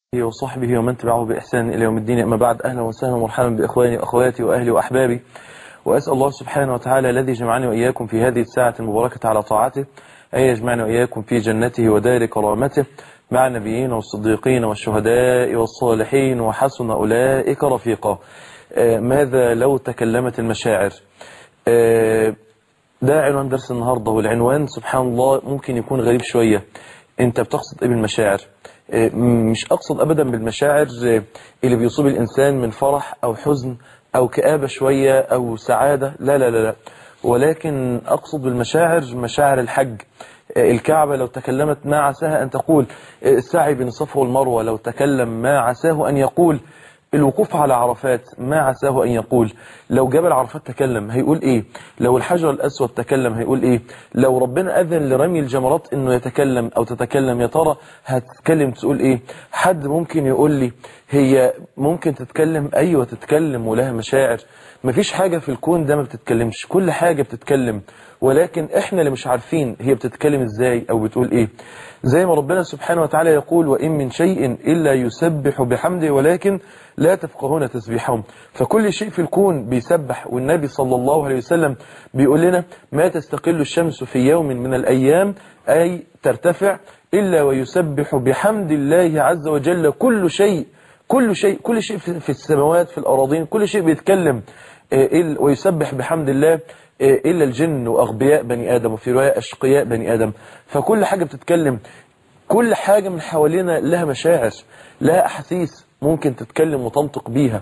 وصحبه ومن تبعه بإحسان إلى يوم الدين أما بعد أهلا وسهلا ومرحبا بإخواني وأخواتي وأهلي وأحبابي وأسأل الله سبحانه وتعالى الذي جمعني وإياكم في هذه الساعة المباركة على طاعته أن يجمعنا وإياكم في جنته ودار كرامته مع النبيين والصديقين والشهداء والصالحين وحسن أولئك رفيقا آه ماذا لو تكلمت المشاعر آه ده عنوان درس النهاردة والعنوان سبحان الله ممكن يكون غريب شوية انت بتقصد ايه بالمشاعر مش أقصد أبدا بالمشاعر اللي بيصيب الإنسان من فرح أو حزن أو كآبة شوية أو سعادة لا لا لا, لا. ولكن أقصد بالمشاعر مشاعر الحج الكعبة لو تكلمت ما عساها أن تقول السعي بين الصفا والمروة لو تكلم ما عساه أن يقول الوقوف على عرفات ما عساه أن يقول لو جبل عرفات تكلم هيقول إيه لو الحجر الأسود تكلم هيقول إيه لو ربنا أذن لرمي الجمرات إنه يتكلم أو تتكلم يا ترى هتتكلم تقول إيه حد ممكن يقول لي هي ممكن تتكلم أيوة تتكلم ولها مشاعر مفيش حاجة في الكون ده ما بتتكلمش كل حاجة بتتكلم ولكن احنا اللي مش عارفين هي بتتكلم ازاي او بتقول ايه زي ما ربنا سبحانه وتعالى يقول وإن من شيء إلا يسبح بحمده ولكن لا تفقهون تسبيحهم فكل شيء في الكون بيسبح والنبي صلى الله عليه وسلم بيقول لنا ما تستقل الشمس في يوم من الأيام أي ترتفع إلا ويسبح بحمد الله عز وجل كل شيء كل شيء كل شيء في السماوات في الأراضين كل شيء بيتكلم ويسبح بحمد الله إلا الجن وأغبياء بني آدم وفي رواية أشقياء بني آدم فكل حاجة بتتكلم كل حاجة من حوالينا لها مشاعر لها أحاسيس ممكن تتكلم وتنطق بيها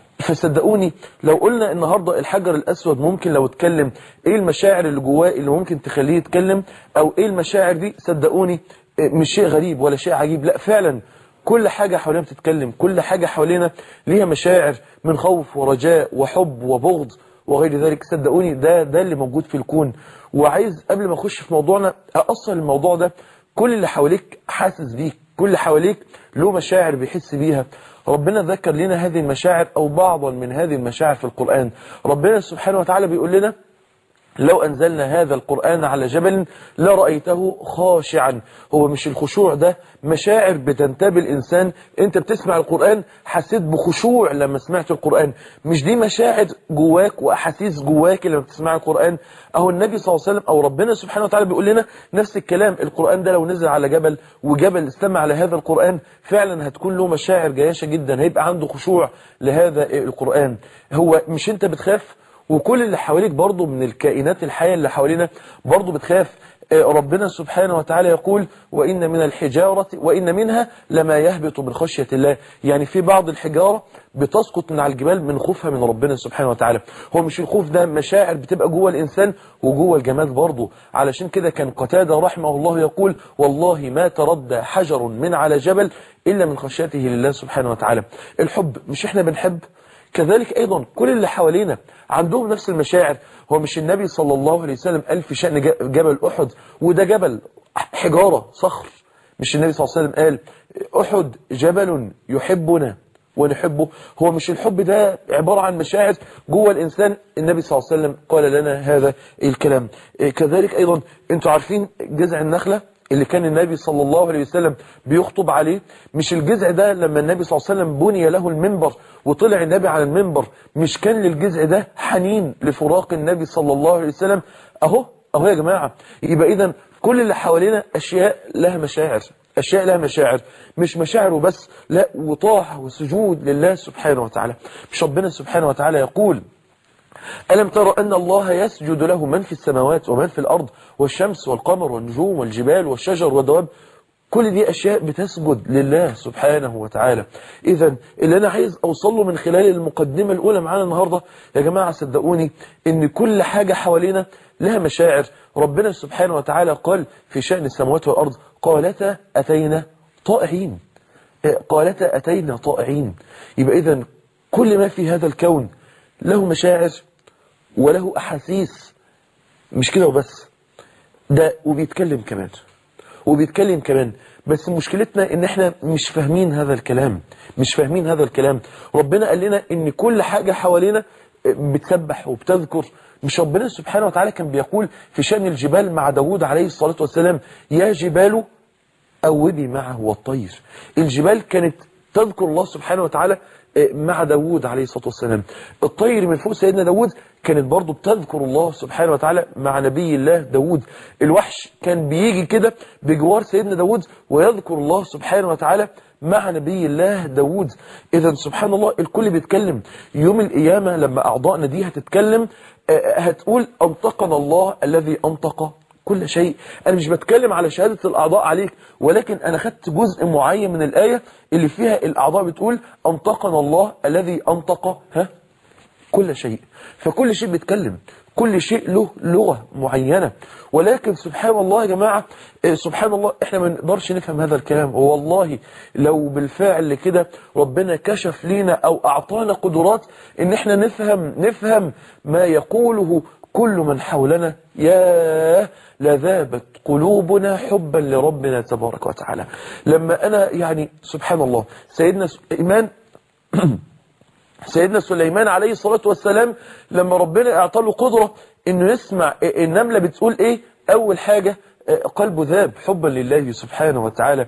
فصدقوني لو قلنا النهاردة الحجر الأسود ممكن لو اتكلم ايه المشاعر اللي جواه اللي ممكن تخليه يتكلم او ايه المشاعر دي صدقوني مش شيء غريب ولا شيء عجيب لا فعلا كل حاجة حوالينا بتتكلم كل حاجة حوالينا ليها مشاعر من خوف ورجاء وحب وبغض وغير ذلك صدقوني ده ده اللي موجود في الكون وعايز قبل ما اخش في موضوعنا اصل الموضوع ده كل اللي حواليك حاسس بيك كل اللي حواليك له مشاعر بيحس بيها ربنا ذكر لنا هذه المشاعر او بعضا من هذه المشاعر في القرآن ربنا سبحانه وتعالى بيقول لنا لو أنزلنا هذا القرآن على جبل لرأيته خاشعا هو مش الخشوع ده مشاعر بتنتابي الإنسان أنت بتسمع القرآن حسيت بخشوع لما سمعت القرآن مش دي مشاعر جواك وأحاسيس جواك لما بتسمع القرآن أهو النبي صلى الله عليه وسلم أو ربنا سبحانه وتعالى بيقول لنا نفس الكلام القرآن ده لو نزل على جبل وجبل استمع على هذا القرآن فعلا هتكون له مشاعر جياشة جدا هيبقى عنده خشوع لهذا القرآن هو مش أنت بتخاف وكل اللي حواليك برضو من الكائنات الحية اللي حوالينا برضو بتخاف ربنا سبحانه وتعالى يقول وإن من الحجارة وإن منها لما يهبط من خشية الله يعني في بعض الحجارة بتسقط من على الجبال من خوفها من ربنا سبحانه وتعالى هو مش الخوف ده مشاعر بتبقى جوه الإنسان وجوه الجماد برضه علشان كده كان قتادة رحمه الله يقول والله ما تردى حجر من على جبل إلا من خشيته لله سبحانه وتعالى الحب مش احنا بنحب كذلك أيضا كل اللي حوالينا عندهم نفس المشاعر هو مش النبي صلى الله عليه وسلم قال في شأن جبل أحد وده جبل حجارة صخر مش النبي صلى الله عليه وسلم قال أحد جبل يحبنا ونحبه هو مش الحب ده عبارة عن مشاعر جوه الإنسان النبي صلى الله عليه وسلم قال لنا هذا الكلام كذلك أيضا انتوا عارفين جذع النخلة اللي كان النبي صلى الله عليه وسلم بيخطب عليه مش الجذع ده لما النبي صلى الله عليه وسلم بني له المنبر وطلع النبي على المنبر مش كان للجذع ده حنين لفراق النبي صلى الله عليه وسلم اهو اهو يا جماعة يبقى اذا كل اللي حوالينا اشياء لها مشاعر أشياء لها مشاعر مش مشاعر وبس لا وطاعة وسجود لله سبحانه وتعالى مش ربنا سبحانه وتعالى يقول ألم ترى أن الله يسجد له من في السماوات ومن في الأرض والشمس والقمر والنجوم والجبال والشجر والدواب كل دي أشياء بتسجد لله سبحانه وتعالى إذا اللي أنا عايز أوصل له من خلال المقدمة الأولى معانا النهاردة يا جماعة صدقوني إن كل حاجة حوالينا لها مشاعر ربنا سبحانه وتعالى قال في شأن السماوات والأرض قالتا أتينا طائعين قالتا أتينا طائعين يبقى إذا كل ما في هذا الكون له مشاعر وله أحاسيس مش كده وبس ده وبيتكلم كمان وبيتكلم كمان بس مشكلتنا ان احنا مش فاهمين هذا الكلام مش فاهمين هذا الكلام ربنا قال لنا ان كل حاجة حوالينا بتسبح وبتذكر مش ربنا سبحانه وتعالى كان بيقول في شأن الجبال مع داود عليه الصلاة والسلام يا جبال أوبي معه والطير الجبال كانت تذكر الله سبحانه وتعالى مع داود عليه الصلاة والسلام الطير من فوق سيدنا داود كانت برضو بتذكر الله سبحانه وتعالى مع نبي الله داود الوحش كان بيجي كده بجوار سيدنا داود ويذكر الله سبحانه وتعالى مع نبي الله داود إذا سبحان الله الكل بيتكلم يوم القيامة لما أعضائنا دي هتتكلم هتقول أنطقنا الله الذي أنطق كل شيء أنا مش بتكلم على شهادة الأعضاء عليك ولكن أنا خدت جزء معين من الآية اللي فيها الأعضاء بتقول أنطقنا الله الذي أنطق ها كل شيء فكل شيء بيتكلم كل شيء له لغة معينة ولكن سبحان الله يا جماعة سبحان الله احنا ما نقدرش نفهم هذا الكلام والله لو بالفعل كده ربنا كشف لينا او اعطانا قدرات ان احنا نفهم نفهم ما يقوله كل من حولنا يا لذابت قلوبنا حبا لربنا تبارك وتعالى لما انا يعني سبحان الله سيدنا سليمان سيدنا سليمان عليه الصلاة والسلام لما ربنا اعطى له قدرة انه يسمع النملة بتقول ايه اول حاجة قلبه ذاب حبا لله سبحانه وتعالى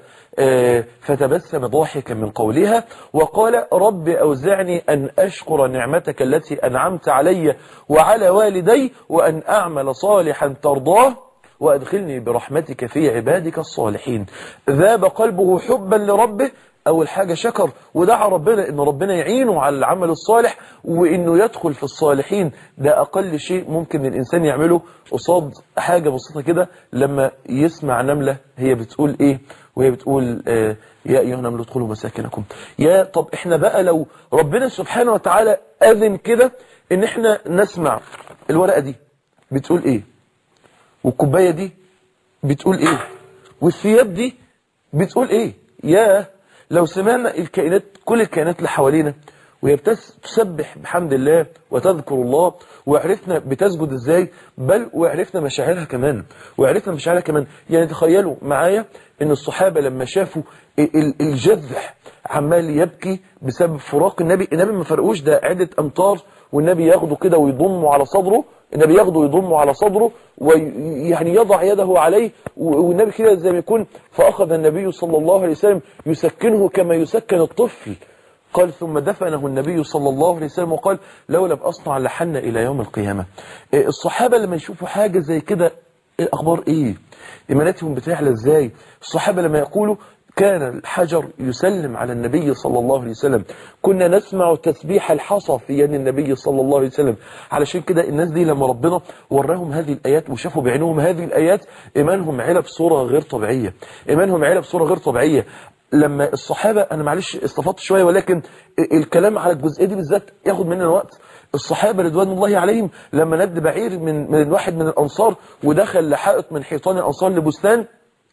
فتبسم ضاحكا من قولها وقال رب أوزعني أن أشكر نعمتك التي أنعمت علي وعلى والدي وأن أعمل صالحا ترضاه وأدخلني برحمتك في عبادك الصالحين ذاب قلبه حبا لربه أول حاجة شكر ودعا ربنا إن ربنا يعينه على العمل الصالح وإنه يدخل في الصالحين ده أقل شيء ممكن الإنسان يعمله قصاد حاجة بسيطة كده لما يسمع نملة هي بتقول إيه وهي بتقول آه يا أيها النمل ادخلوا مساكنكم يا طب إحنا بقى لو ربنا سبحانه وتعالى أذن كده إن إحنا نسمع الورقة دي بتقول إيه والكوباية دي بتقول إيه والثياب دي بتقول إيه يا لو سمعنا الكائنات كل الكائنات اللي حوالينا وهي تسبح بحمد الله وتذكر الله وعرفنا بتسجد ازاي بل وعرفنا مشاعرها كمان وعرفنا مشاعرها كمان يعني تخيلوا معايا ان الصحابة لما شافوا الجذع عمال يبكي بسبب فراق النبي النبي ما فرقوش ده عدة امتار والنبي ياخده كده ويضمه على صدره النبي ياخده ويضمه على صدره ويعني يضع يده عليه والنبي كده زي ما يكون فأخذ النبي صلى الله عليه وسلم يسكنه كما يسكن الطفل قال ثم دفنه النبي صلى الله عليه وسلم وقال لو لم أصنع لحن إلى يوم القيامة الصحابة لما يشوفوا حاجة زي كده الأخبار إيه إيماناتهم بتعلى إزاي الصحابة لما يقولوا كان الحجر يسلم على النبي صلى الله عليه وسلم كنا نسمع تسبيح الحصى في يد النبي صلى الله عليه وسلم علشان كده الناس دي لما ربنا وراهم هذه الآيات وشافوا بعينهم هذه الآيات إيمانهم علا بصورة غير طبيعية إيمانهم علا بصورة غير طبيعية لما الصحابة أنا معلش استفدت شوية ولكن الكلام على الجزئية دي بالذات ياخد مننا وقت الصحابة رضوان الله عليهم لما ند بعير من من واحد من الأنصار ودخل لحائط من حيطان الأنصار لبستان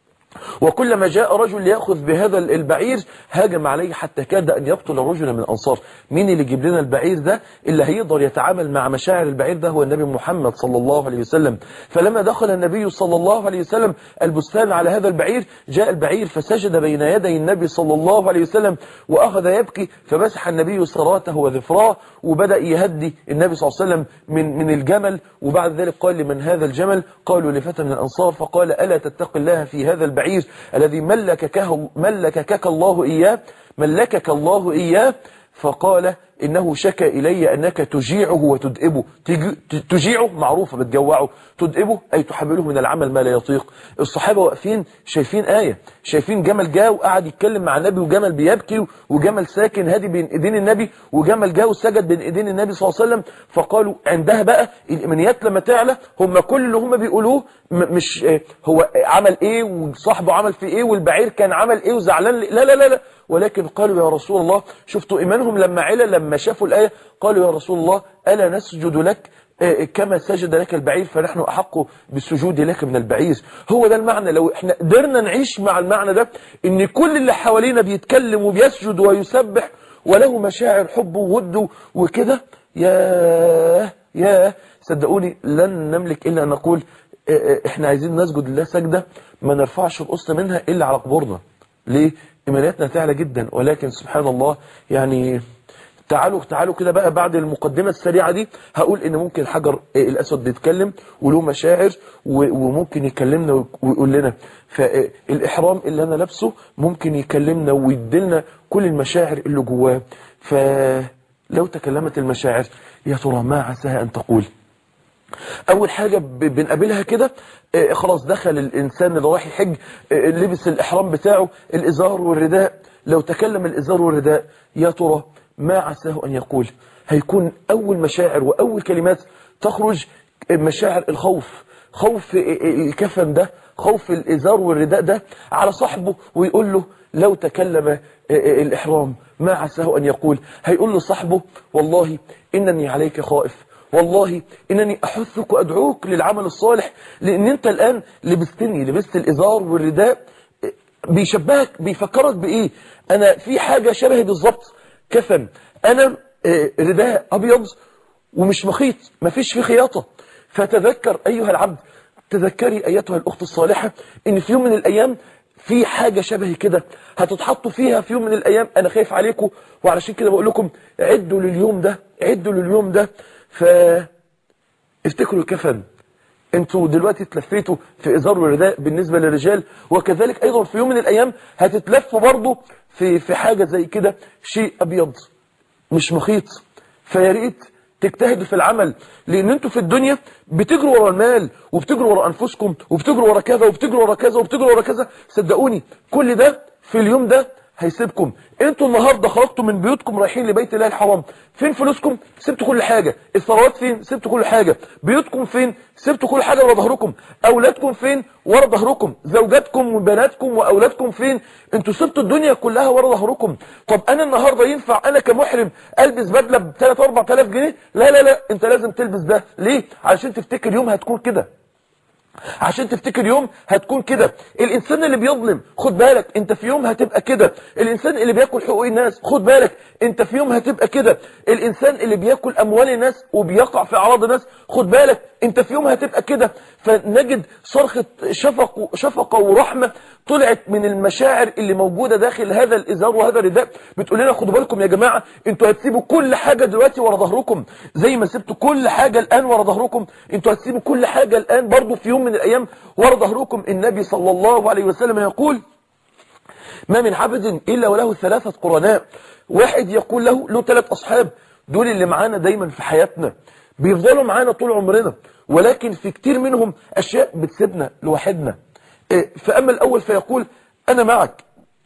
وكلما جاء رجل ليأخذ بهذا البعير هاجم عليه حتى كاد أن يقتل رجلا من الأنصار مين اللي يجيب لنا البعير ده اللي هيقدر يتعامل مع مشاعر البعير ده هو النبي محمد صلى الله عليه وسلم فلما دخل النبي صلى الله عليه وسلم البستان على هذا البعير جاء البعير فسجد بين يدي النبي صلى الله عليه وسلم وأخذ يبكي فمسح النبي صراته وذفراه وبدأ يهدي النبي صلى الله عليه وسلم من, من الجمل وبعد ذلك قال لمن هذا الجمل قالوا لفتى من الأنصار فقال ألا تتق الله في هذا البعير الذي ملكك, ملكك الله إياه ملكك الله إياه فقال إنه شكى إلي أنك تجيعه وتدئبه تجيعه معروفة بتجوعه تدئبه أي تحمله من العمل ما لا يطيق الصحابة واقفين شايفين آية شايفين جمل جاء وقعد يتكلم مع النبي وجمل بيبكي وجمل ساكن هادي بين ايدين النبي وجمل جاء وسجد بين ايدين النبي صلى الله عليه وسلم فقالوا عندها بقى الإيمانيات لما تعلى هم كل اللي هم بيقولوه مش هو عمل ايه وصاحبه عمل في ايه والبعير كان عمل ايه وزعلان لا لا لا لا ولكن قالوا يا رسول الله شفتوا إيمانهم لما علا لما شافوا الآية قالوا يا رسول الله ألا نسجد لك كما سجد لك البعير فنحن أحق بالسجود لك من البعير هو ده المعنى لو احنا قدرنا نعيش مع المعنى ده ان كل اللي حوالينا بيتكلم وبيسجد ويسبح وله مشاعر حب وود وكده يا يا صدقوني لن نملك إلا أن نقول احنا عايزين نسجد لله سجدة ما نرفعش القصة منها إلا على قبورنا ليه؟ إيمانياتنا تعلى جدا ولكن سبحان الله يعني تعالوا تعالوا كده بقى بعد المقدمة السريعة دي هقول ان ممكن الحجر الاسود بيتكلم وله مشاعر و- وممكن يكلمنا ويقول لنا فالاحرام اللي انا لابسه ممكن يكلمنا ويدلنا كل المشاعر اللي جواه فلو تكلمت المشاعر يا ترى ما عساها ان تقول اول حاجة ب- بنقابلها كده آه، خلاص دخل الانسان اللي رايح يحج آه، لبس الاحرام بتاعه الازار والرداء لو تكلم الازار والرداء يا ترى ما عساه ان يقول هيكون اول مشاعر واول كلمات تخرج مشاعر الخوف خوف الكفن ده خوف الازار والرداء ده على صاحبه ويقول له لو تكلم الاحرام ما عساه ان يقول هيقول له صاحبه والله انني عليك خائف والله انني احثك وادعوك للعمل الصالح لان انت الان لبستني لبست الازار والرداء بيشبهك بيفكرك بايه انا في حاجة شبه بالظبط كفن انا آه، رداء ابيض ومش مخيط مفيش فيه خياطة فتذكر ايها العبد تذكري ايتها الاخت الصالحة ان في يوم من الايام في حاجة شبه كده هتتحطوا فيها في يوم من الايام انا خايف عليكم وعلشان كده بقول لكم عدوا لليوم ده عدوا لليوم ده ف افتكروا الكفن انتوا دلوقتي اتلفيتوا في ازار ورداء بالنسبة للرجال وكذلك ايضا في يوم من الايام هتتلفوا برضه في في حاجة زي كده شيء ابيض مش مخيط فيا ريت تجتهدوا في العمل لان انتوا في الدنيا بتجروا ورا المال وبتجروا ورا انفسكم وبتجروا ورا كذا وبتجروا ورا كذا وبتجروا ورا كذا صدقوني كل ده في اليوم ده هيسيبكم انتوا النهارده خرجتوا من بيوتكم رايحين لبيت الله الحرام فين فلوسكم سبتوا كل حاجه الثروات فين سبتوا كل حاجه بيوتكم فين سبتوا كل حاجه ورا ظهركم اولادكم فين ورا ظهركم زوجاتكم وبناتكم واولادكم فين انتوا سبتوا الدنيا كلها ورا ظهركم طب انا النهارده ينفع انا كمحرم البس بدله ب 3 4000 جنيه لا لا لا انت لازم تلبس ده ليه علشان تفتكر يوم هتكون كده عشان تفتكر يوم هتكون كده الانسان اللي بيظلم خد بالك انت في يوم هتبقى كده الانسان اللي بياكل حقوق الناس خد بالك انت في يوم هتبقى كده الانسان اللي بياكل اموال الناس وبيقع في اعراض الناس خد بالك انت في يوم هتبقى كده فنجد صرخة شفق شفقة ورحمة طلعت من المشاعر اللي موجودة داخل هذا الازار وهذا الرداء بتقول لنا خدوا بالكم يا جماعة انتوا هتسيبوا كل حاجة دلوقتي ورا ظهركم زي ما سبتوا كل حاجة الان ورا ظهركم انتوا هتسيبوا كل حاجة الان برضو في يوم من الايام ورا ظهركم النبي صلى الله عليه وسلم يقول ما من عبد إلا وله ثلاثة قرناء واحد يقول له له ثلاث أصحاب دول اللي معانا دايما في حياتنا بيفضلوا معانا طول عمرنا ولكن في كتير منهم أشياء بتسيبنا لوحدنا إيه، فأما الأول فيقول أنا معك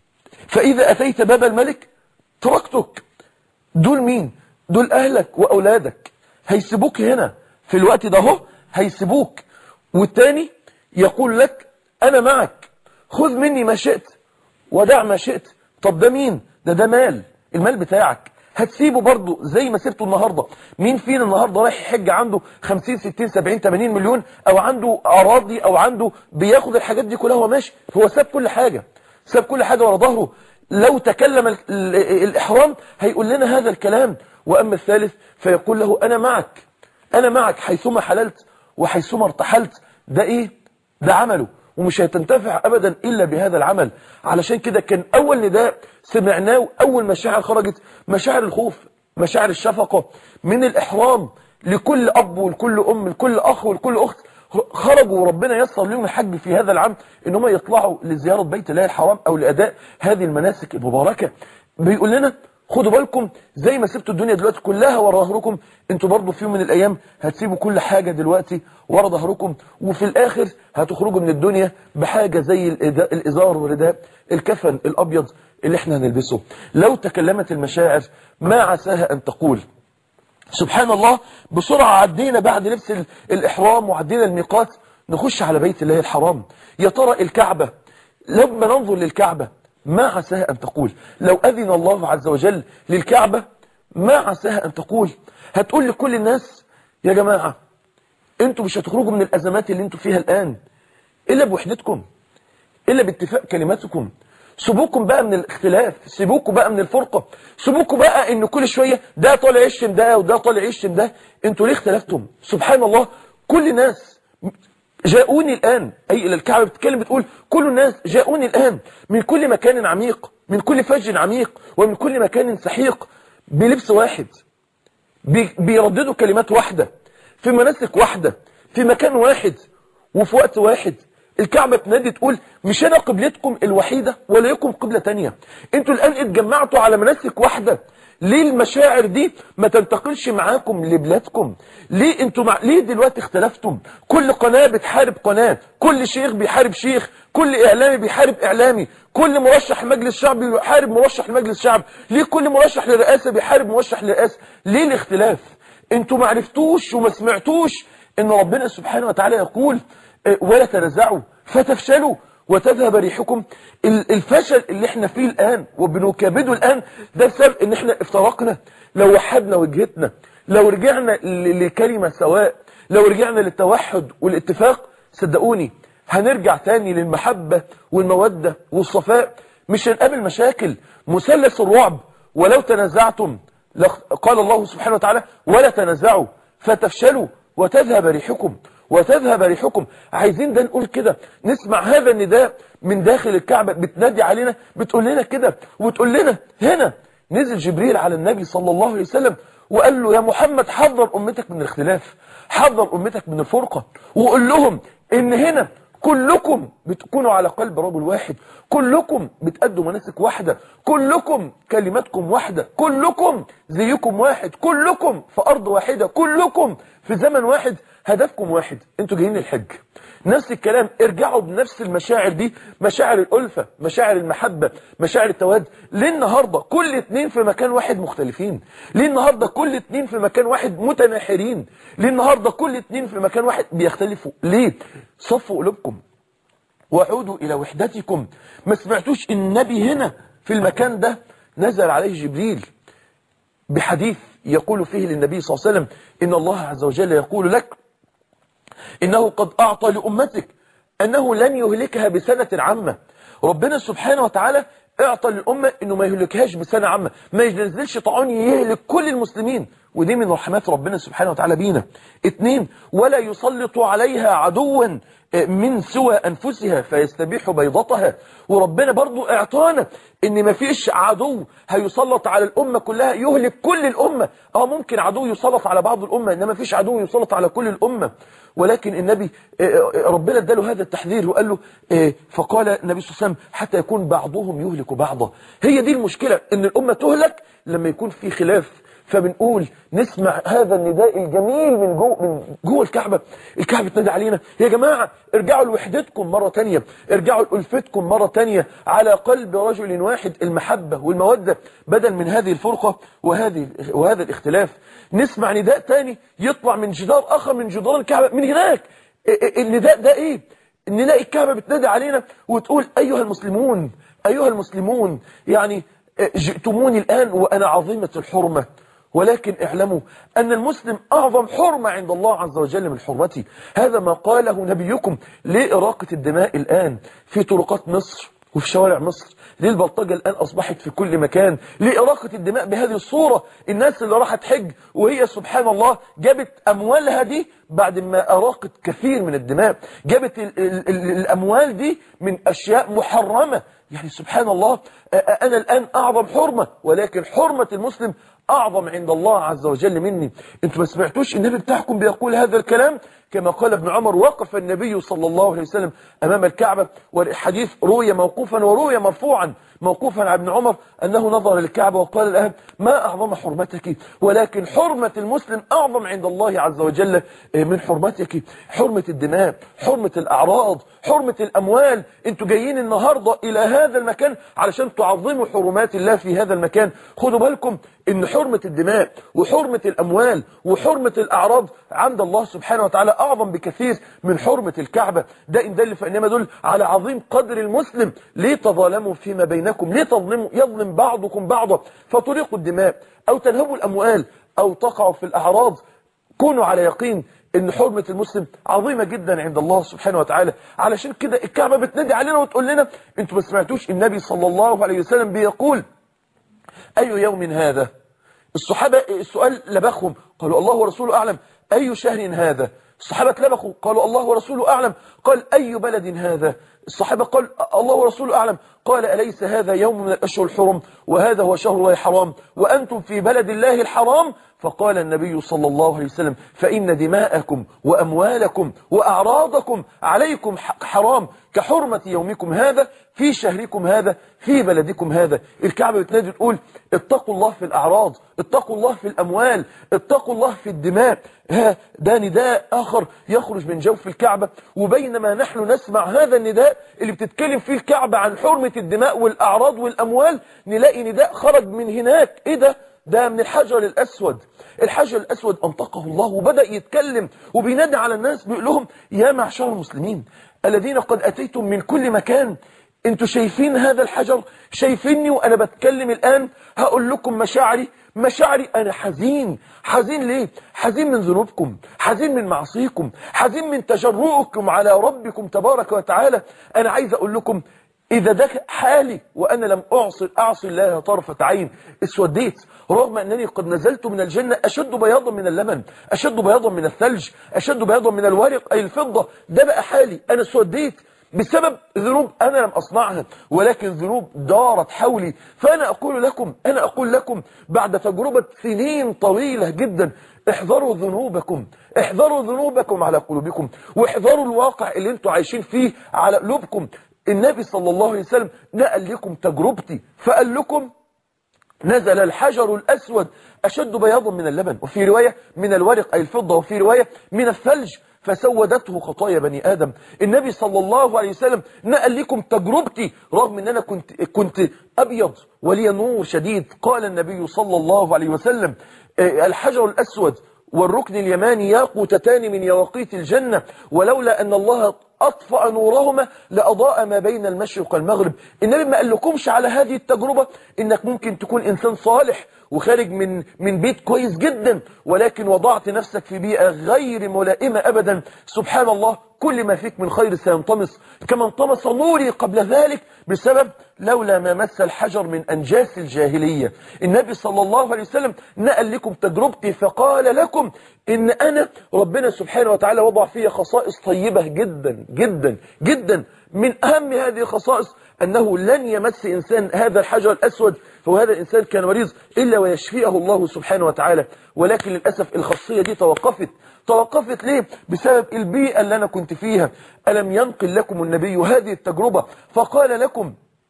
فإذا أتيت باب الملك تركتك دول مين دول أهلك وأولادك هيسيبوك هنا في الوقت ده هو هيسيبوك والتاني يقول لك أنا معك خذ مني ما شئت ودع ما شئت طب ده مين ده ده مال المال بتاعك هتسيبه برضه زي ما سبته النهاردة مين فينا النهاردة رايح يحج عنده 50 60 70 80 مليون او عنده اراضي او عنده بياخد الحاجات دي كلها وهو ماشي هو ساب كل حاجة ساب كل حاجة ورا ظهره لو تكلم ال- ال- الإحرام هيقول لنا هذا الكلام وأما الثالث فيقول له أنا معك أنا معك حيثما حللت وحيثما ارتحلت ده إيه ده عمله ومش هتنتفع أبدا إلا بهذا العمل علشان كده كان أول نداء سمعناه أول مشاعر خرجت مشاعر الخوف مشاعر الشفقة من الإحرام لكل أب ولكل أم لكل أخ ولكل أخت خرجوا وربنا يسر لهم الحج في هذا العام ان هم يطلعوا لزيارة بيت الله الحرام او لأداء هذه المناسك المباركة بيقول لنا خدوا بالكم زي ما سبتوا الدنيا دلوقتي كلها ورا ظهركم انتوا برضو في يوم من الايام هتسيبوا كل حاجة دلوقتي ورا ظهركم وفي الاخر هتخرجوا من الدنيا بحاجة زي الإدا- الازار والرداء الكفن الابيض اللي احنا هنلبسه لو تكلمت المشاعر ما عساها ان تقول سبحان الله بسرعة عدينا بعد لبس ال- الإحرام وعدينا الميقات نخش على بيت الله الحرام يا ترى الكعبة لما ننظر للكعبة ما عساها أن تقول لو أذن الله عز وجل للكعبة ما عساها أن تقول هتقول لكل الناس يا جماعة انتوا مش هتخرجوا من الأزمات اللي انتوا فيها الآن إلا بوحدتكم إلا باتفاق كلماتكم سيبوكم بقى من الاختلاف سيبوكم بقى من الفرقة سيبوكم بقى ان كل شوية ده طالع يشتم ده وده طالع يشتم ده انتوا ليه اختلفتم سبحان الله كل الناس جاءوني الآن أي إلى الكعبة بتتكلم بتقول كل الناس جاءوني الآن من كل مكان عميق من كل فج عميق ومن كل مكان سحيق بلبس واحد بي- بيرددوا كلمات واحدة في مناسك واحدة في مكان واحد وفي وقت واحد الكعبة تنادي تقول مش انا قبلتكم الوحيدة ولا لكم قبلة تانية انتوا الان اتجمعتوا على مناسك واحدة ليه المشاعر دي ما تنتقلش معاكم لبلادكم ليه انتوا مع... ليه دلوقتي اختلفتم كل قناة بتحارب قناة كل شيخ بيحارب شيخ كل اعلامي بيحارب اعلامي كل مرشح لمجلس شعب بيحارب مرشح لمجلس شعب ليه كل مرشح للرئاسة بيحارب مرشح للرئاسة ليه الاختلاف انتوا ما عرفتوش وما سمعتوش ان ربنا سبحانه وتعالى يقول اه، ولا تنازعوا فتفشلوا وتذهب ريحكم ال- الفشل اللي احنا فيه الان وبنكابده الان ده بسبب ان احنا افترقنا لو وحدنا وجهتنا لو رجعنا ل- لكلمة سواء لو رجعنا للتوحد والاتفاق صدقوني هنرجع تاني للمحبة والمودة والصفاء مش هنقابل مشاكل مثلث الرعب ولو تنازعتم لخ- قال الله سبحانه وتعالى ولا تنازعوا فتفشلوا وتذهب ريحكم وتذهب ريحكم عايزين ده نقول كده نسمع هذا النداء من داخل الكعبة بتنادي علينا بتقول لنا كده وتقول لنا هنا نزل جبريل على النبي صلى الله عليه وسلم وقال له يا محمد حذر أمتك من الاختلاف حذر أمتك من الفرقة وقول لهم إن هنا كلكم بتكونوا على قلب رجل واحد كلكم بتأدوا مناسك واحدة كلكم كلماتكم واحدة كلكم زيكم واحد كلكم في أرض واحدة كلكم في زمن واحد هدفكم واحد انتوا جايين الحج نفس الكلام ارجعوا بنفس المشاعر دي مشاعر الألفة مشاعر المحبة مشاعر التواد ليه النهاردة كل اتنين في مكان واحد مختلفين ليه النهاردة كل اتنين في مكان واحد متناحرين ليه النهاردة كل اتنين في مكان واحد بيختلفوا ليه صفوا قلوبكم وعودوا إلى وحدتكم ما سمعتوش النبي هنا في المكان ده نزل عليه جبريل بحديث يقول فيه للنبي صلى الله عليه وسلم إن الله عز وجل يقول لك إنه قد أعطى لأمتك أنه لن يهلكها بسنة عامة ربنا سبحانه وتعالى اعطى للأمة أنه ما يهلكهاش بسنة عامة ما ينزلش طاعون يهلك كل المسلمين ودي من رحمات ربنا سبحانه وتعالى بينا اتنين ولا يسلط عليها عدوا من سوى أنفسها فيستبيح بيضتها وربنا برضو اعطانا ان ما فيش عدو هيسلط على الأمة كلها يهلك كل الأمة اه ممكن عدو يسلط على بعض الأمة انما فيش عدو يسلط على كل الأمة ولكن النبي ربنا اداله هذا التحذير وقال له فقال النبي صلى الله عليه وسلم حتى يكون بعضهم يهلك بعضا هي دي المشكلة ان الأمة تهلك لما يكون في خلاف فبنقول نسمع هذا النداء الجميل من جوه من جوه الكعبة الكعبة تنادي علينا يا جماعة ارجعوا لوحدتكم مرة تانية ارجعوا لألفتكم مرة تانية على قلب رجل واحد المحبة والمودة بدل من هذه الفرقة وهذه وهذا الاختلاف نسمع نداء تاني يطلع من جدار آخر من جدار الكعبة من هناك النداء ده ايه نلاقي الكعبة بتنادي علينا وتقول أيها المسلمون أيها المسلمون يعني جئتموني الآن وأنا عظيمة الحرمة ولكن اعلموا أن المسلم أعظم حرمة عند الله عز وجل من حرمتي هذا ما قاله نبيكم لإراقة الدماء الآن في طرقات مصر وفي شوارع مصر ليه البلطجة الآن أصبحت في كل مكان ليه إراقة الدماء بهذه الصورة الناس اللي راحت حج وهي سبحان الله جابت أموالها دي بعد ما أراقت كثير من الدماء جابت ال ال ال الأموال دي من أشياء محرمة يعني سبحان الله أنا الآن أعظم حرمة ولكن حرمة المسلم أعظم عند الله عز وجل مني انتوا ما سمعتوش النبي بتاعكم بيقول هذا الكلام كما قال ابن عمر وقف النبي صلى الله عليه وسلم أمام الكعبة والحديث روي موقوفا وروي مرفوعا موقوفا عن ابن عمر أنه نظر للكعبة وقال الآن ما أعظم حرمتك ولكن حرمة المسلم أعظم عند الله عز وجل من حرمتك حرمة الدماء حرمة الأعراض حرمة الأموال انتوا جايين النهاردة إلى هذا المكان علشان تعظموا حرمات الله في هذا المكان خدوا بالكم ان حرمة الدماء وحرمة الأموال وحرمة الأعراض عند الله سبحانه وتعالى أعظم بكثير من حرمة الكعبة ده إن دل فإنما دل على عظيم قدر المسلم ليه تظالموا فيما بينكم ليه تظلموا يظلم بعضكم بعضا فتريقوا الدماء أو تنهبوا الأموال أو تقعوا في الأعراض كونوا على يقين ان حرمة المسلم عظيمة جدا عند الله سبحانه وتعالى علشان كده الكعبة بتنادي علينا وتقول لنا انتوا ما سمعتوش النبي صلى الله عليه وسلم بيقول أي يوم هذا الصحابة السؤال لبخهم قالوا الله ورسوله أعلم أي شهر هذا الصحابة لبخوا قالوا الله ورسوله أعلم قال أي بلد هذا الصحابة قال الله ورسوله أعلم قال أليس هذا يوم من الأشهر الحرم وهذا هو شهر الله الحرام وأنتم في بلد الله الحرام فقال النبي صلى الله عليه وسلم فإن دماءكم وأموالكم وأعراضكم عليكم حرام كحرمة يومكم هذا في شهركم هذا في بلدكم هذا الكعبة بتنادي تقول اتقوا الله في الأعراض اتقوا الله في الأموال اتقوا الله في الدماء ها ده نداء آخر يخرج من جوف الكعبة وبينما نحن نسمع هذا النداء اللي بتتكلم فيه الكعبة عن حرمة الدماء والأعراض والأموال نلاقي نداء خرج من هناك ايه ده ده من الحجر الأسود الحجر الأسود أنطقه الله وبدأ يتكلم وبينادي على الناس بيقول لهم يا معشر المسلمين الذين قد أتيتم من كل مكان انتوا شايفين هذا الحجر شايفيني وأنا بتكلم الآن هقول لكم مشاعري مشاعري أنا حزين حزين ليه حزين من ذنوبكم حزين من معصيكم حزين من تجرؤكم على ربكم تبارك وتعالى أنا عايز أقول لكم إذا ده حالي وأنا لم أعصي, أعصي الله طرفة عين اسوديت رغم أنني قد نزلت من الجنة أشد بياضا من اللبن أشد بياضا من الثلج أشد بياضا من الورق أي الفضة ده بقى حالي أنا اسوديت بسبب ذنوب أنا لم أصنعها ولكن ذنوب دارت حولي فأنا أقول لكم أنا أقول لكم بعد تجربة سنين طويلة جدا احذروا ذنوبكم احذروا ذنوبكم على قلوبكم واحذروا الواقع اللي انتوا عايشين فيه على قلوبكم النبي صلى الله عليه وسلم نقل لكم تجربتي فقال لكم نزل الحجر الأسود أشد بياضا من اللبن وفي رواية من الورق أي الفضة وفي رواية من الثلج فسودته خطايا بني آدم النبي صلى الله عليه وسلم نقل لكم تجربتي رغم أن أنا كنت, كنت أبيض ولي نور شديد قال النبي صلى الله عليه وسلم الحجر الأسود والركن اليماني ياقوتتان من يواقيت الجنة ولولا أن الله أطفأ نورهما لأضاء ما بين المشرق والمغرب النبي ما قال لكمش على هذه التجربة إنك ممكن تكون إنسان صالح وخارج من من بيت كويس جدا ولكن وضعت نفسك في بيئة غير ملائمة أبدا سبحان الله كل ما فيك من خير سينطمس كما انطمس نوري قبل ذلك بسبب لولا ما مس الحجر من أنجاس الجاهلية النبي صلى الله عليه وسلم نقل لكم تجربتي فقال لكم إن أنا ربنا سبحانه وتعالى وضع فيها خصائص طيبة جدا جدا جدا من أهم هذه الخصائص أنه لن يمس إنسان هذا الحجر الأسود فهذا الإنسان كان مريض إلا ويشفيه الله سبحانه وتعالى ولكن للأسف الخاصية دي توقفت توقفت ليه بسبب البيئة اللي أنا كنت فيها ألم ينقل لكم النبي هذه التجربة فقال لكم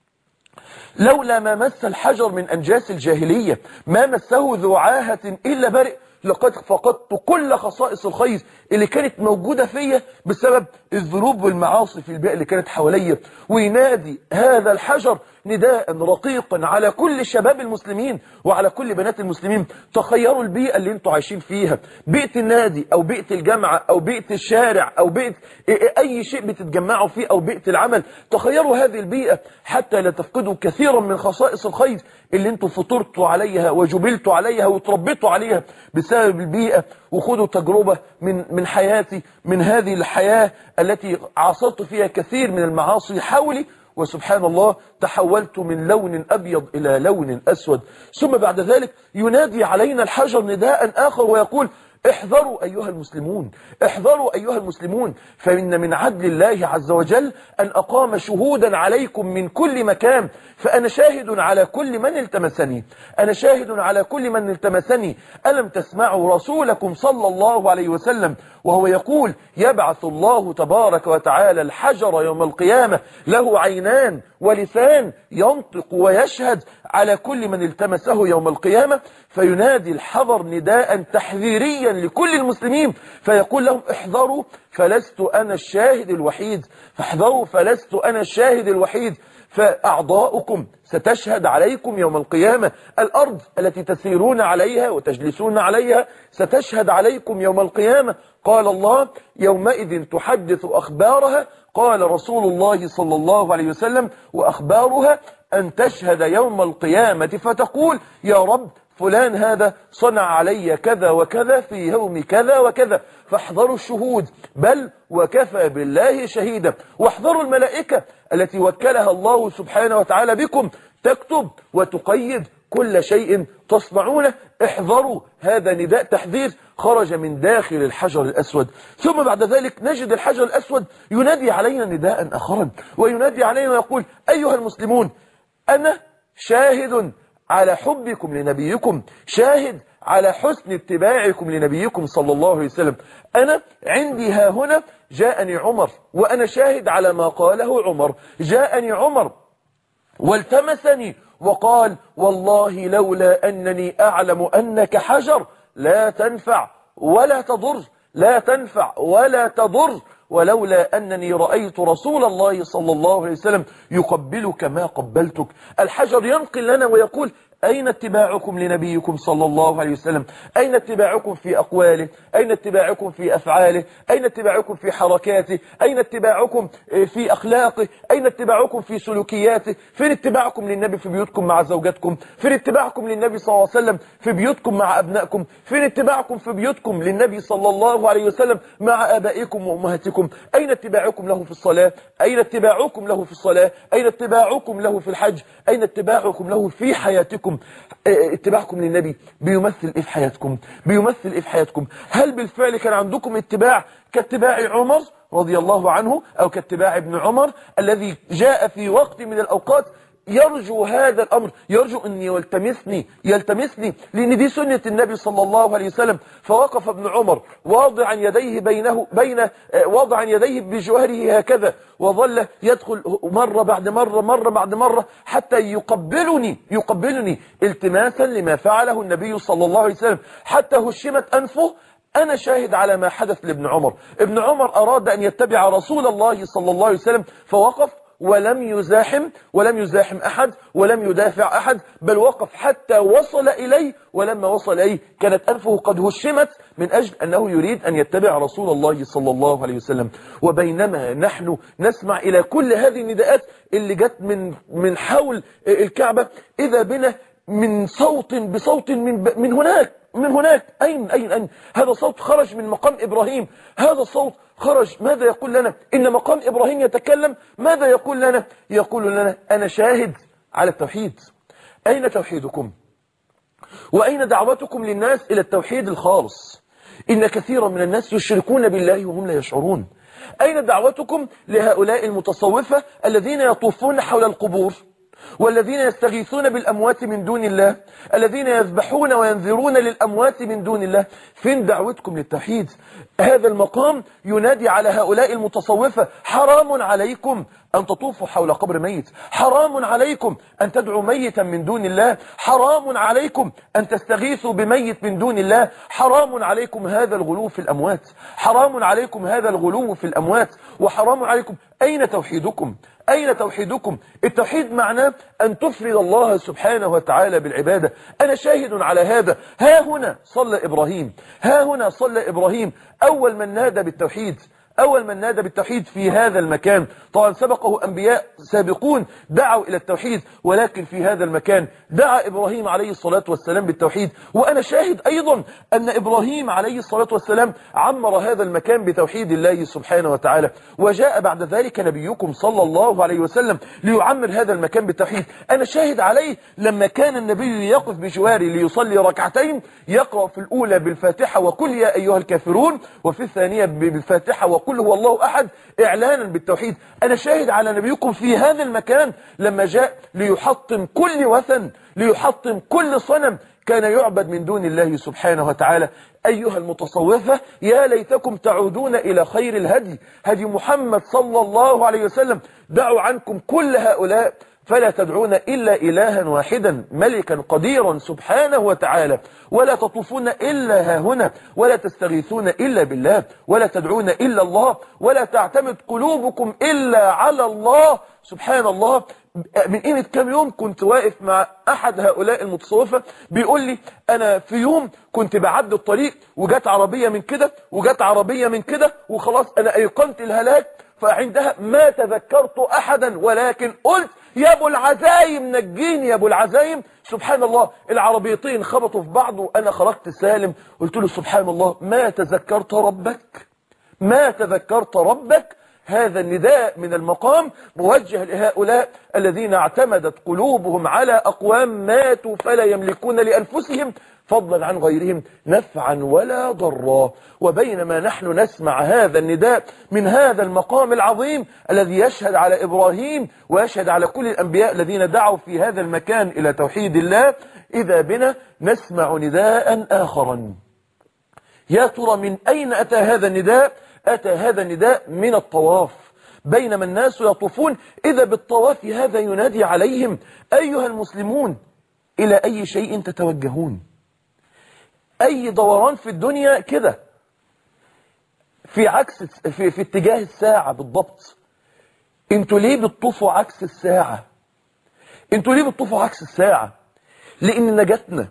لولا ما مس الحجر من أنجاس الجاهلية ما مسه ذو عاهة إلا برئ لقد فقدت كل خصائص الخير اللي كانت موجودة فيا بسبب الذنوب والمعاصي في البيئة اللي كانت حواليا وينادي هذا الحجر نداء رقيقا على كل شباب المسلمين وعلى كل بنات المسلمين تخيروا البيئة اللي انتوا عايشين فيها بيئة النادي او بيئة الجامعة او بيئة الشارع او بيئة اي شيء بتتجمعوا فيه او بيئة العمل تخيروا هذه البيئة حتى لا تفقدوا كثيرا من خصائص الخير اللي انتوا فطرتوا عليها وجبلتوا عليها وتربيتوا عليها بسبب البيئة وخدوا تجربة من من حياتي من هذه الحياة التي عاصرت فيها كثير من المعاصي حولي وسبحان الله تحولت من لون أبيض إلى لون أسود ثم بعد ذلك ينادي علينا الحجر نداء آخر ويقول احذروا أيها المسلمون احذروا أيها المسلمون فإن من عدل الله عز وجل أن أقام شهودا عليكم من كل مكان فأنا شاهد على كل من التمسني أنا شاهد على كل من التمسني ألم تسمعوا رسولكم صلى الله عليه وسلم وهو يقول يبعث الله تبارك وتعالى الحجر يوم القيامة له عينان ولسان ينطق ويشهد على كل من التمسه يوم القيامة فينادي الحذر نداء تحذيريا لكل المسلمين فيقول لهم احذروا فلست أنا الشاهد الوحيد فاحذروا فلست أنا الشاهد الوحيد فأعضاؤكم ستشهد عليكم يوم القيامة الأرض التي تسيرون عليها وتجلسون عليها ستشهد عليكم يوم القيامة قال الله يومئذ تحدث أخبارها قال رسول الله صلى الله عليه وسلم وأخبارها أن تشهد يوم القيامة فتقول يا رب فلان هذا صنع علي كذا وكذا في يوم كذا وكذا فاحذروا الشهود بل وكفى بالله شهيدا واحذروا الملائكة التي وكلها الله سبحانه وتعالى بكم تكتب وتقيد كل شيء تصنعونه احذروا هذا نداء تحذير خرج من داخل الحجر الأسود ثم بعد ذلك نجد الحجر الأسود ينادي علينا نداء آخرا وينادي علينا ويقول أيها المسلمون أنا شاهد على حبكم لنبيكم شاهد على حسن اتباعكم لنبيكم صلى الله عليه وسلم أنا عندي ها هنا جاءني عمر وأنا شاهد على ما قاله عمر جاءني عمر والتمسني وقال والله لولا أنني أعلم أنك حجر لا تنفع ولا تضر لا تنفع ولا تضر ولولا أنني رأيت رسول الله صلى الله عليه وسلم يقبلك ما قبلتك الحجر ينقل لنا ويقول أين اتباعكم لنبيكم صلى الله عليه وسلم أين اتباعكم في أقواله أين اتباعكم في أفعاله أين اتباعكم في حركاته أين اتباعكم في أخلاقه أين اتباعكم في سلوكياته فين اتباعكم للنبي في بيوتكم مع زوجاتكم فين اتباعكم للنبي صلى الله عليه وسلم في بيوتكم مع أبنائكم فين اتباعكم في بيوتكم للنبي صلى الله عليه وسلم مع آبائكم وأمهاتكم أين اتباعكم له في الصلاة أين اتباعكم له في الصلاة أين اتباعكم له في الحج أين اتباعكم له في حياتكم اتباعكم للنبي بيمثل ايه في حياتكم بيمثل ايه في حياتكم هل بالفعل كان عندكم اتباع كاتباع عمر رضي الله عنه او كاتباع ابن عمر الذي جاء في وقت من الاوقات يرجو هذا الأمر يرجو أن يلتمسني يلتمسني لأن دي سنة النبي صلى الله عليه وسلم فوقف ابن عمر واضعا يديه بينه بين واضعا يديه بجوهره هكذا وظل يدخل مرة بعد مرة مرة بعد مرة حتى يقبلني يقبلني التماسا لما فعله النبي صلى الله عليه وسلم حتى هشمت أنفه أنا شاهد على ما حدث لابن عمر ابن عمر أراد أن يتبع رسول الله صلى الله عليه وسلم فوقف ولم يزاحم ولم يزاحم أحد ولم يدافع أحد بل وقف حتى وصل إليه ولما وصل إليه كانت أنفه قد هشمت من أجل أنه يريد أن يتبع رسول الله صلى الله عليه وسلم وبينما نحن نسمع إلى كل هذه النداءات اللي جت من من حول الكعبة إذا بنا من صوت بصوت من من هناك من هناك أين أين أين هذا صوت خرج من مقام إبراهيم هذا الصوت خرج ماذا يقول لنا إن مقام إبراهيم يتكلم ماذا يقول لنا يقول لنا أنا شاهد على التوحيد أين توحيدكم وأين دعوتكم للناس إلى التوحيد الخالص إن كثيرا من الناس يشركون بالله وهم لا يشعرون أين دعوتكم لهؤلاء المتصوفة الذين يطوفون حول القبور والذين يستغيثون بالأموات من دون الله الذين يذبحون وينذرون للأموات من دون الله فين دعوتكم للتوحيد هذا المقام ينادي على هؤلاء المتصوفة حرام عليكم أن تطوفوا حول قبر ميت حرام عليكم أن تدعوا ميتا من دون الله حرام عليكم أن تستغيثوا بميت من دون الله حرام عليكم هذا الغلو في الأموات حرام عليكم هذا الغلو في الأموات وحرام عليكم أين توحيدكم أين توحيدكم التوحيد معناه أن تفرد الله سبحانه وتعالى بالعبادة أنا شاهد على هذا ها هنا صلى إبراهيم ها هنا صلى إبراهيم أول من نادى بالتوحيد أول من نادى بالتوحيد في هذا المكان طبعا سبقه أنبياء سابقون دعوا إلى التوحيد ولكن في هذا المكان دعا إبراهيم عليه الصلاة والسلام بالتوحيد وأنا شاهد أيضا أن إبراهيم عليه الصلاة والسلام عمر هذا المكان بتوحيد الله سبحانه وتعالى وجاء بعد ذلك نبيكم صلى الله عليه وسلم ليعمر هذا المكان بالتوحيد أنا شاهد عليه لما كان النبي يقف بجواري ليصلي ركعتين يقرأ في الأولى بالفاتحة وكل يا أيها الكافرون وفي الثانية بالفاتحة وقل هو الله أحد إعلانا بالتوحيد أنا شاهد على نبيكم في هذا المكان لما جاء ليحطم كل وثن ليحطم كل صنم كان يعبد من دون الله سبحانه وتعالى أيها المتصوفة يا ليتكم تعودون إلى خير الهدي هدي محمد صلى الله عليه وسلم دعوا عنكم كل هؤلاء فلا تدعون إلا إلها واحدا ملكا قديرا سبحانه وتعالى ولا تطوفون إلا ها هنا ولا تستغيثون إلا بالله ولا تدعون إلا الله ولا تعتمد قلوبكم إلا على الله سبحان الله من قيمة كام يوم كنت واقف مع أحد هؤلاء المتصوفة بيقول لي أنا في يوم كنت بعد الطريق وجات عربية من كده وجات عربية من كده وخلاص أنا أيقنت الهلاك فعندها ما تذكرت أحدا ولكن قلت يا ابو العزايم نجيني يا ابو العزايم سبحان الله العربيتين خبطوا في بعض وانا خرجت سالم قلت له سبحان الله ما تذكرت ربك ما تذكرت ربك هذا النداء من المقام موجه لهؤلاء الذين اعتمدت قلوبهم على أقوام ماتوا فلا يملكون لأنفسهم فضلا عن غيرهم نفعا ولا ضرا وبينما نحن نسمع هذا النداء من هذا المقام العظيم الذي يشهد على إبراهيم ويشهد على كل الأنبياء الذين دعوا في هذا المكان إلى توحيد الله إذا بنا نسمع نداء آخرا يا ترى من أين أتى هذا النداء أتى هذا النداء من الطواف بينما الناس يطوفون إذا بالطواف هذا ينادي عليهم أيها المسلمون إلى أي شيء تتوجهون أي دوران في الدنيا كده في عكس في, في اتجاه الساعة بالضبط انتوا ليه بتطوفوا عكس الساعة انتوا ليه بتطوفوا عكس الساعة لأن نجاتنا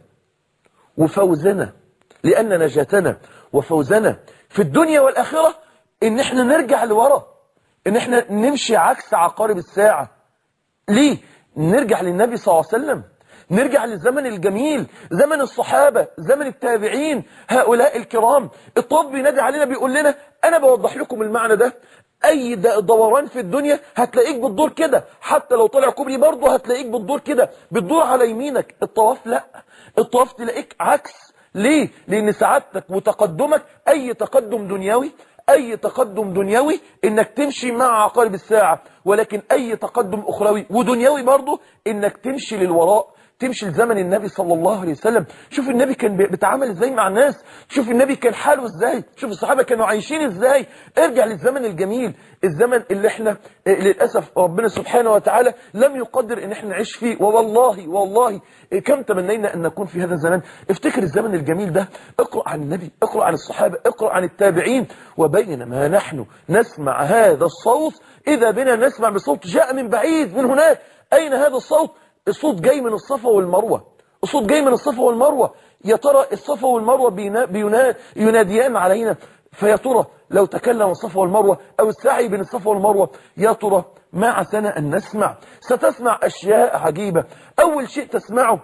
وفوزنا لأن نجاتنا وفوزنا في الدنيا والآخرة إن إحنا نرجع لورا إن إحنا نمشي عكس عقارب الساعة ليه؟ نرجع للنبي صلى الله عليه وسلم نرجع للزمن الجميل زمن الصحابة زمن التابعين هؤلاء الكرام الطب بينادي علينا بيقول لنا أنا بوضح لكم المعنى ده اي دوران في الدنيا هتلاقيك بتدور كده حتى لو طلع كوبري برضه هتلاقيك بتدور كده بتدور على يمينك الطواف لا الطواف تلاقيك عكس ليه لان سعادتك وتقدمك اي تقدم دنيوي اي تقدم دنيوي انك تمشي مع عقارب الساعة ولكن اي تقدم اخروي ودنيوي برضه انك تمشي للوراء تمشي لزمن النبي صلى الله عليه وسلم شوف النبي كان بيتعامل ازاي مع الناس شوف النبي كان حاله ازاي شوف الصحابة كانوا عايشين ازاي ارجع للزمن الجميل الزمن اللي احنا للأسف ربنا سبحانه وتعالى لم يقدر ان احنا نعيش فيه والله والله كم تمنينا ان نكون في هذا الزمان افتكر الزمن الجميل ده اقرأ عن النبي اقرأ عن الصحابة اقرأ عن التابعين وبينما نحن نسمع هذا الصوت اذا بنا نسمع بصوت جاء من بعيد من هناك اين هذا الصوت الصوت جاي من الصفا والمروة الصوت جاي من الصفا والمروة يا ترى الصفا والمروة بينا بينا يناديان علينا فيا ترى لو تكلم الصفا والمروة أو السعي بين الصفا والمروة يا ترى ما عسنا أن نسمع ستسمع أشياء عجيبة أول شيء تسمعه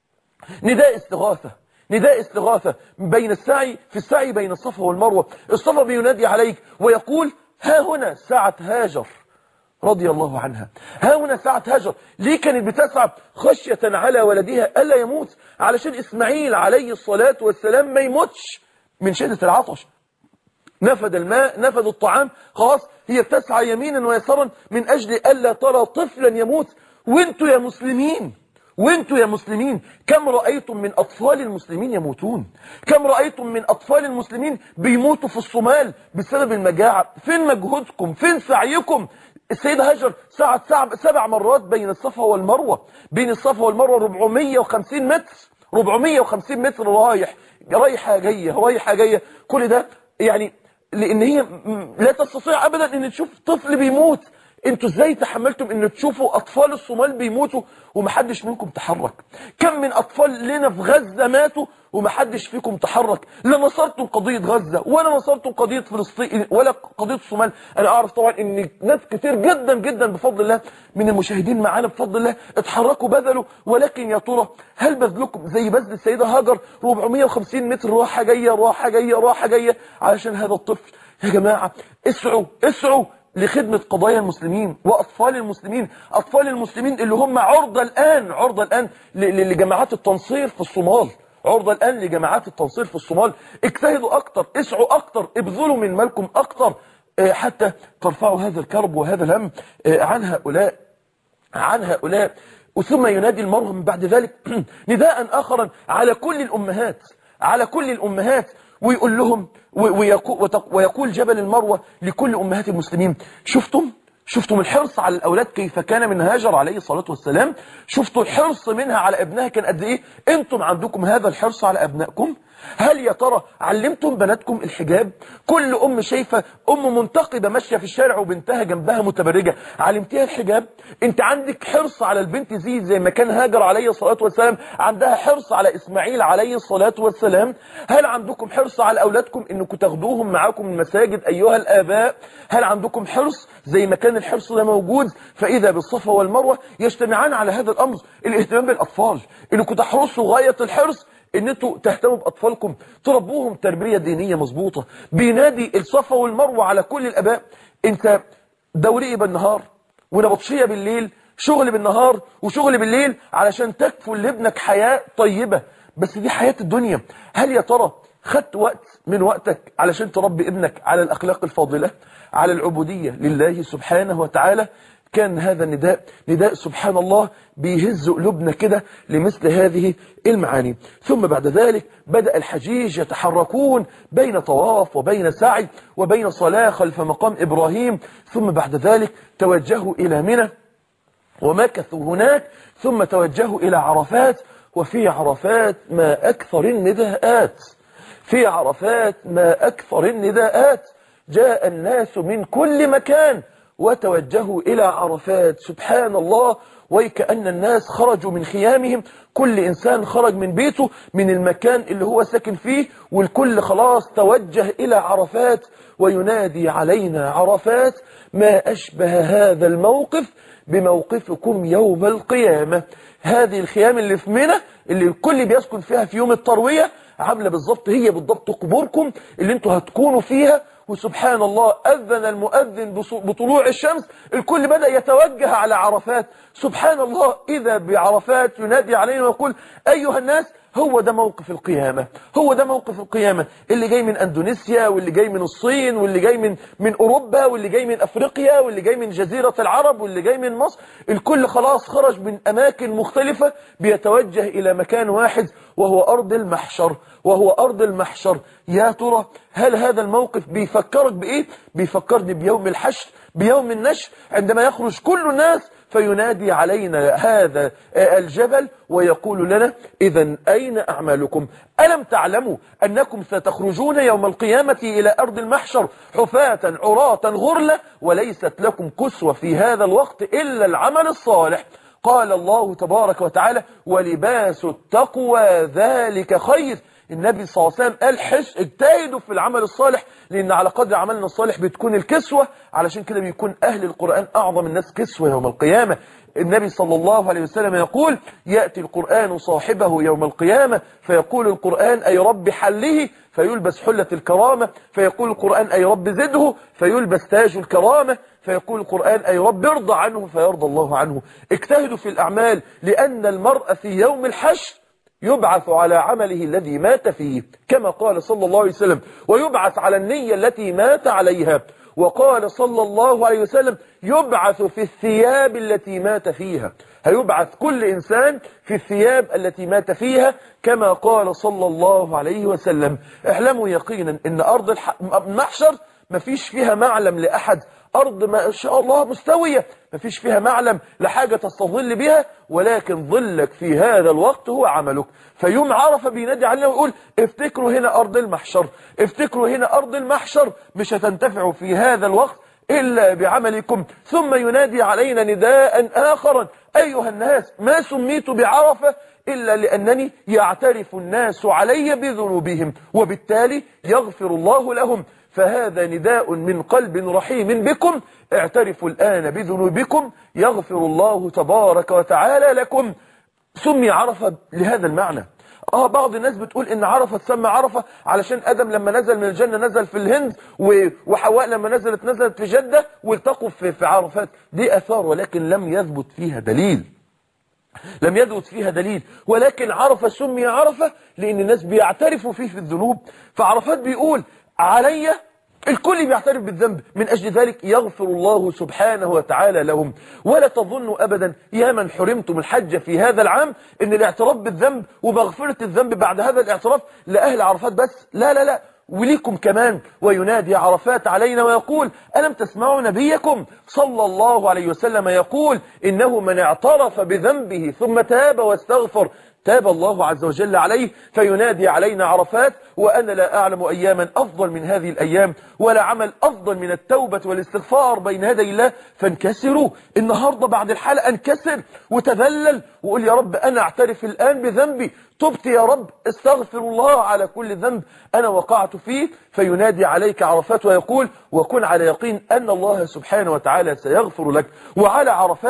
نداء استغاثة نداء استغاثة بين السعي في السعي بين الصفا والمروة الصفا بينادي عليك ويقول ها هنا ساعة هاجر رضي الله عنها ها هنا ساعة هاجر ليه كانت بتسعى خشية على ولدها ألا يموت علشان إسماعيل عليه الصلاة والسلام ما يموتش من شدة العطش نفد الماء نفد الطعام خلاص هي بتسعى يمينا ويسارا من أجل ألا ترى طفلا يموت وانتوا يا مسلمين وانتوا يا مسلمين كم رأيتم من أطفال المسلمين يموتون كم رأيتم من أطفال المسلمين بيموتوا في الصومال بسبب المجاعة فين مجهودكم فين سعيكم السيدة هاجر سعت سبع مرات بين الصفا والمروة بين الصفا والمروة 450 متر 450 متر رايح رايحة جاية رايحة جاية كل ده يعني لان هي لا تستطيع ابدا ان تشوف طفل بيموت انتوا ازاي تحملتم ان تشوفوا اطفال الصومال بيموتوا ومحدش منكم تحرك كم من اطفال لنا في غزة ماتوا ومحدش فيكم تحرك لا نصرتم قضية غزة ولا نصرتم قضية فلسطين ولا قضية الصومال انا اعرف طبعا ان ناس كتير جدا جدا بفضل الله من المشاهدين معانا بفضل الله اتحركوا بذلوا ولكن يا ترى هل بذلكم زي بذل السيدة هاجر 450 متر راحة جاية راحة جاية راحة جاية علشان هذا الطفل يا جماعة اسعوا اسعوا لخدمة قضايا المسلمين وأطفال المسلمين أطفال المسلمين اللي هم عرضة الآن عرضة الآن لجماعات التنصير في الصومال عرضة الآن لجماعات التنصير في الصومال اجتهدوا أكتر اسعوا أكتر ابذلوا من مالكم أكتر حتى ترفعوا هذا الكرب وهذا الهم عن هؤلاء عن هؤلاء وثم ينادي المرء من بعد ذلك نداء آخرا على كل الأمهات على كل الأمهات ويقول لهم ويقول جبل المروة لكل أمهات المسلمين شفتم شفتم الحرص على الأولاد كيف كان من هاجر عليه الصلاة والسلام شفتوا الحرص منها على ابنها كان قد إيه أنتم عندكم هذا الحرص على أبنائكم هل يا ترى علمتم بناتكم الحجاب كل أم شايفة أم منتقبة ماشية في الشارع وبنتها جنبها متبرجة علمتيها الحجاب انت عندك حرص على البنت زي زي ما كان هاجر عليه الصلاة والسلام عندها حرص على إسماعيل عليه الصلاة والسلام هل عندكم حرص على أولادكم انكم تاخدوهم معاكم المساجد أيها الآباء هل عندكم حرص زي ما كان الحرص ده موجود فإذا بالصفا والمروة يجتمعان على هذا الأمر الاهتمام بالأطفال انكم تحرصوا غاية الحرص ان انتوا تهتموا باطفالكم تربوهم تربيه دينيه مظبوطه بينادي الصفا والمروه على كل الاباء انت دورية بالنهار ونبطشية بالليل شغل بالنهار وشغل بالليل علشان تكفل لابنك حياة طيبة بس دي حياة الدنيا هل يا ترى خدت وقت من وقتك علشان تربي ابنك على الأخلاق الفاضلة على العبودية لله سبحانه وتعالى كان هذا النداء نداء سبحان الله بيهز قلوبنا كده لمثل هذه المعاني ثم بعد ذلك بدأ الحجيج يتحركون بين طواف وبين سعي وبين صلاة خلف مقام إبراهيم ثم بعد ذلك توجهوا إلى منى ومكثوا هناك ثم توجهوا إلى عرفات وفي عرفات ما أكثر النداءات في عرفات ما أكثر النداءات جاء الناس من كل مكان وتوجهوا إلى عرفات سبحان الله وكأن الناس خرجوا من خيامهم كل إنسان خرج من بيته من المكان اللي هو ساكن فيه والكل خلاص توجه إلى عرفات وينادي علينا عرفات ما أشبه هذا الموقف بموقفكم يوم القيامة هذه الخيام اللي في منى اللي الكل بيسكن فيها في يوم التروية عاملة بالظبط هي بالضبط قبوركم اللي انتوا هتكونوا فيها وسبحان الله أذن المؤذن بطلوع الشمس الكل بدأ يتوجه على عرفات سبحان الله إذا بعرفات ينادي علينا ويقول أيها الناس هو ده موقف القيامة هو ده موقف القيامة اللي جاي من أندونيسيا واللي جاي من الصين واللي جاي من من أوروبا واللي جاي من أفريقيا واللي جاي من جزيرة العرب واللي جاي من مصر الكل خلاص خرج من أماكن مختلفة بيتوجه إلى مكان واحد وهو أرض المحشر وهو أرض المحشر يا ترى هل هذا الموقف بيفكرك بإيه بيفكرني بيوم الحشر بيوم النشر عندما يخرج كل الناس فينادي علينا هذا الجبل ويقول لنا إذا أين أعمالكم ألم تعلموا أنكم ستخرجون يوم القيامة إلى أرض المحشر حفاة عراة غرلة وليست لكم كسوة في هذا الوقت إلا العمل الصالح قال الله تبارك وتعالى ولباس التقوى ذلك خير النبي صلى الله عليه وسلم قال حش اجتهدوا في العمل الصالح لأن على قدر عملنا الصالح بتكون الكسوة علشان كده بيكون أهل القرآن أعظم الناس كسوة يوم القيامة النبي صلى الله عليه وسلم يقول يأتي القرآن صاحبه يوم القيامة فيقول القرآن أي رب حله فيلبس حلة الكرامة فيقول القرآن أي رب زده فيلبس تاج الكرامة فيقول القرآن أي رب ارضى عنه فيرضى الله عنه اجتهدوا في الأعمال لأن المرء في يوم الحشر يبعث على عمله الذي مات فيه كما قال صلى الله عليه وسلم ويبعث على النية التي مات عليها وقال صلى الله عليه وسلم يبعث في الثياب التي مات فيها هيبعث كل إنسان في الثياب التي مات فيها كما قال صلى الله عليه وسلم اعلموا يقينا ان أرض المحشر مفيش فيها معلم لأحد أرض ما شاء الله مستوية ما فيش فيها معلم لحاجة تستظل بها ولكن ظلك في هذا الوقت هو عملك فيوم عرفة بينادي علينا ويقول افتكروا هنا أرض المحشر افتكروا هنا أرض المحشر مش هتنتفعوا في هذا الوقت إلا بعملكم ثم ينادي علينا نداء آخرا أيها الناس ما سميت بعرفة إلا لأنني يعترف الناس علي بذنوبهم وبالتالي يغفر الله لهم فهذا نداء من قلب رحيم بكم اعترفوا الآن بذنوبكم يغفر الله تبارك وتعالى لكم سمي عرفة لهذا المعنى اه بعض الناس بتقول ان عرفة تسمى عرفة علشان ادم لما نزل من الجنة نزل في الهند وحواء لما نزلت نزلت في جدة والتقوا في, في عرفات دي اثار ولكن لم يثبت فيها دليل لم يثبت فيها دليل ولكن عرفة سمي عرفة لان الناس بيعترفوا فيه في الذنوب فعرفات بيقول علي الكل بيعترف بالذنب من أجل ذلك يغفر الله سبحانه وتعالى لهم ولا تظنوا أبدا يا من حرمتم الحج في هذا العام أن الاعتراف بالذنب ومغفرة الذنب بعد هذا الاعتراف لأهل عرفات بس لا لا لا وليكم كمان وينادي عرفات علينا ويقول ألم تسمعوا نبيكم صلى الله عليه وسلم يقول إنه من اعترف بذنبه ثم تاب واستغفر تاب الله عز وجل عليه فينادي علينا عرفات وأنا لا أعلم أياما أفضل من هذه الأيام ولا عمل أفضل من التوبة والاستغفار بين يدي الله فانكسروا النهاردة بعد الحلقة انكسر وتذلل وقول يا رب أنا أعترف الآن بذنبي تبت يا رب استغفر الله على كل ذنب أنا وقعت فيه فينادي عليك عرفات ويقول وكن على يقين أن الله سبحانه وتعالى سيغفر لك وعلى عرفات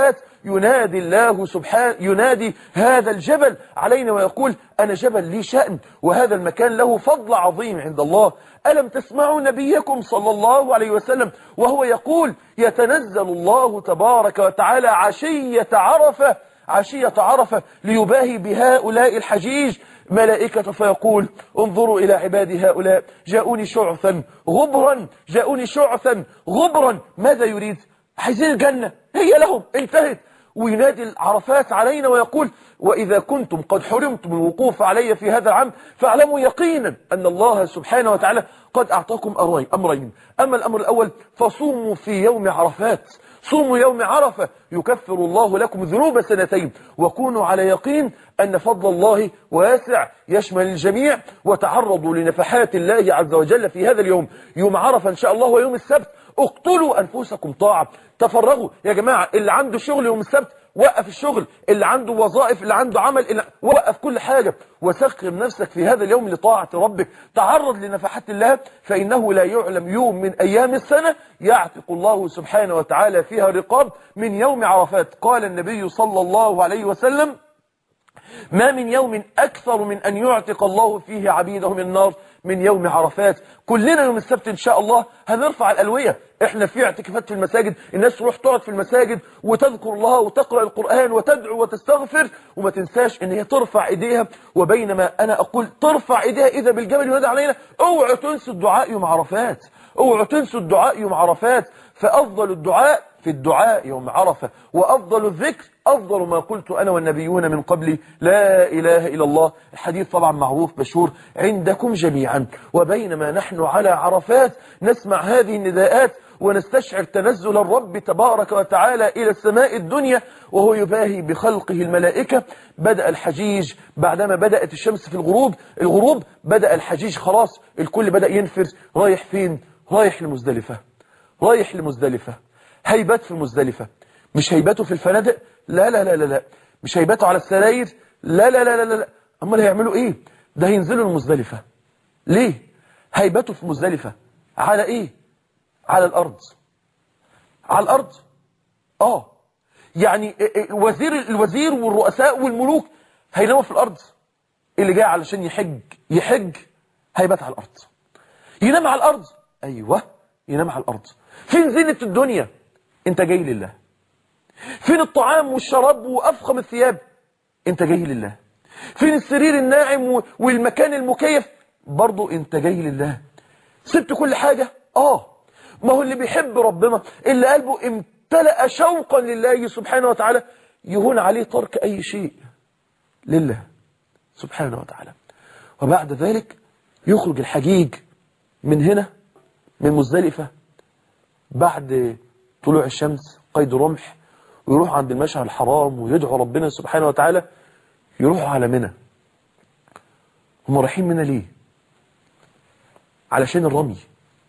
ينادي الله سبحانه ينادي هذا الجبل علينا ويقول أنا جبل لي شأن وهذا المكان له فضل عظيم عند الله ألم تسمعوا نبيكم صلى الله عليه وسلم وهو يقول يتنزل الله تبارك وتعالى عشية عرفة عشية عرفة ليباهي بهؤلاء الحجيج ملائكة فيقول انظروا إلى عبادي هؤلاء جاءوني شعثا غبرا جاءوني شعثا غبرا ماذا يريد عايزين الجنة هي لهم انتهت وينادي العرفات علينا ويقول وإذا كنتم قد حرمتم الوقوف علي في هذا العام فاعلموا يقينا أن الله سبحانه وتعالى قد أعطاكم أمرين أما الأمر الأول فصوموا في يوم عرفات صوموا يوم عرفة يكفر الله لكم ذنوب سنتين وكونوا على يقين أن فضل الله واسع يشمل الجميع وتعرضوا لنفحات الله عز وجل في هذا اليوم يوم عرفة إن شاء الله ويوم السبت اقتلوا أنفسكم طاعة تفرغوا يا جماعة اللي عنده شغل يوم السبت وقف الشغل اللي عنده وظائف اللي عنده عمل اللي وقف كل حاجة وسخر نفسك في هذا اليوم لطاعة ربك تعرض لنفحات الله فإنه لا يعلم يوم من أيام السنة يعتق الله سبحانه وتعالى فيها رقاب من يوم عرفات قال النبي صلى الله عليه وسلم ما من يوم أكثر من أن يعتق الله فيه عبيده من النار من يوم عرفات كلنا يوم السبت إن شاء الله هنرفع الألوية احنا في اعتكافات في المساجد الناس تروح تقعد في المساجد وتذكر الله وتقرأ القرآن وتدعو وتستغفر وما تنساش ان هي ترفع ايديها وبينما انا اقول ترفع ايديها اذا بالجبل ينادي علينا اوعوا تنسوا الدعاء يوم عرفات اوعوا تنسوا الدعاء يوم عرفات فافضل الدعاء في الدعاء يوم عرفة وأفضل الذكر أفضل ما قلت أنا والنبيون من قبلي لا إله إلا الله الحديث طبعا معروف مشهور عندكم جميعا وبينما نحن على عرفات نسمع هذه النداءات ونستشعر تنزل الرب تبارك وتعالى إلى السماء الدنيا وهو يباهي بخلقه الملائكة بدأ الحجيج بعدما بدأت الشمس في الغروب الغروب بدأ الحجيج خلاص الكل بدأ ينفر رايح فين رايح لمزدلفة رايح لمزدلفة هيبات في مزدلفة مش هيباته في الفنادق لا لا لا لا لا مش هيباته على السراير لا لا لا لا لا امال هيعملوا ايه ده هينزلوا المزدلفة ليه هيباته في مزدلفة على ايه على الارض على الارض اه يعني وزير الوزير والرؤساء والملوك هيناموا في الارض اللي جاي علشان يحج يحج هيبات على الارض ينام على الارض ايوه ينام على الارض فين زينة الدنيا انت جاي لله فين الطعام والشراب وافخم الثياب انت جاي لله فين السرير الناعم والمكان المكيف برضو انت جاي لله سبت كل حاجة اه ما هو اللي بيحب ربنا اللي قلبه امتلأ شوقا لله سبحانه وتعالى يهون عليه ترك اي شيء لله سبحانه وتعالى وبعد ذلك يخرج الحجيج من هنا من مزدلفة بعد طلوع الشمس قيد رمح ويروح عند المشعر الحرام ويدعو ربنا سبحانه وتعالى يروحوا على منى هم رايحين منى ليه علشان الرمي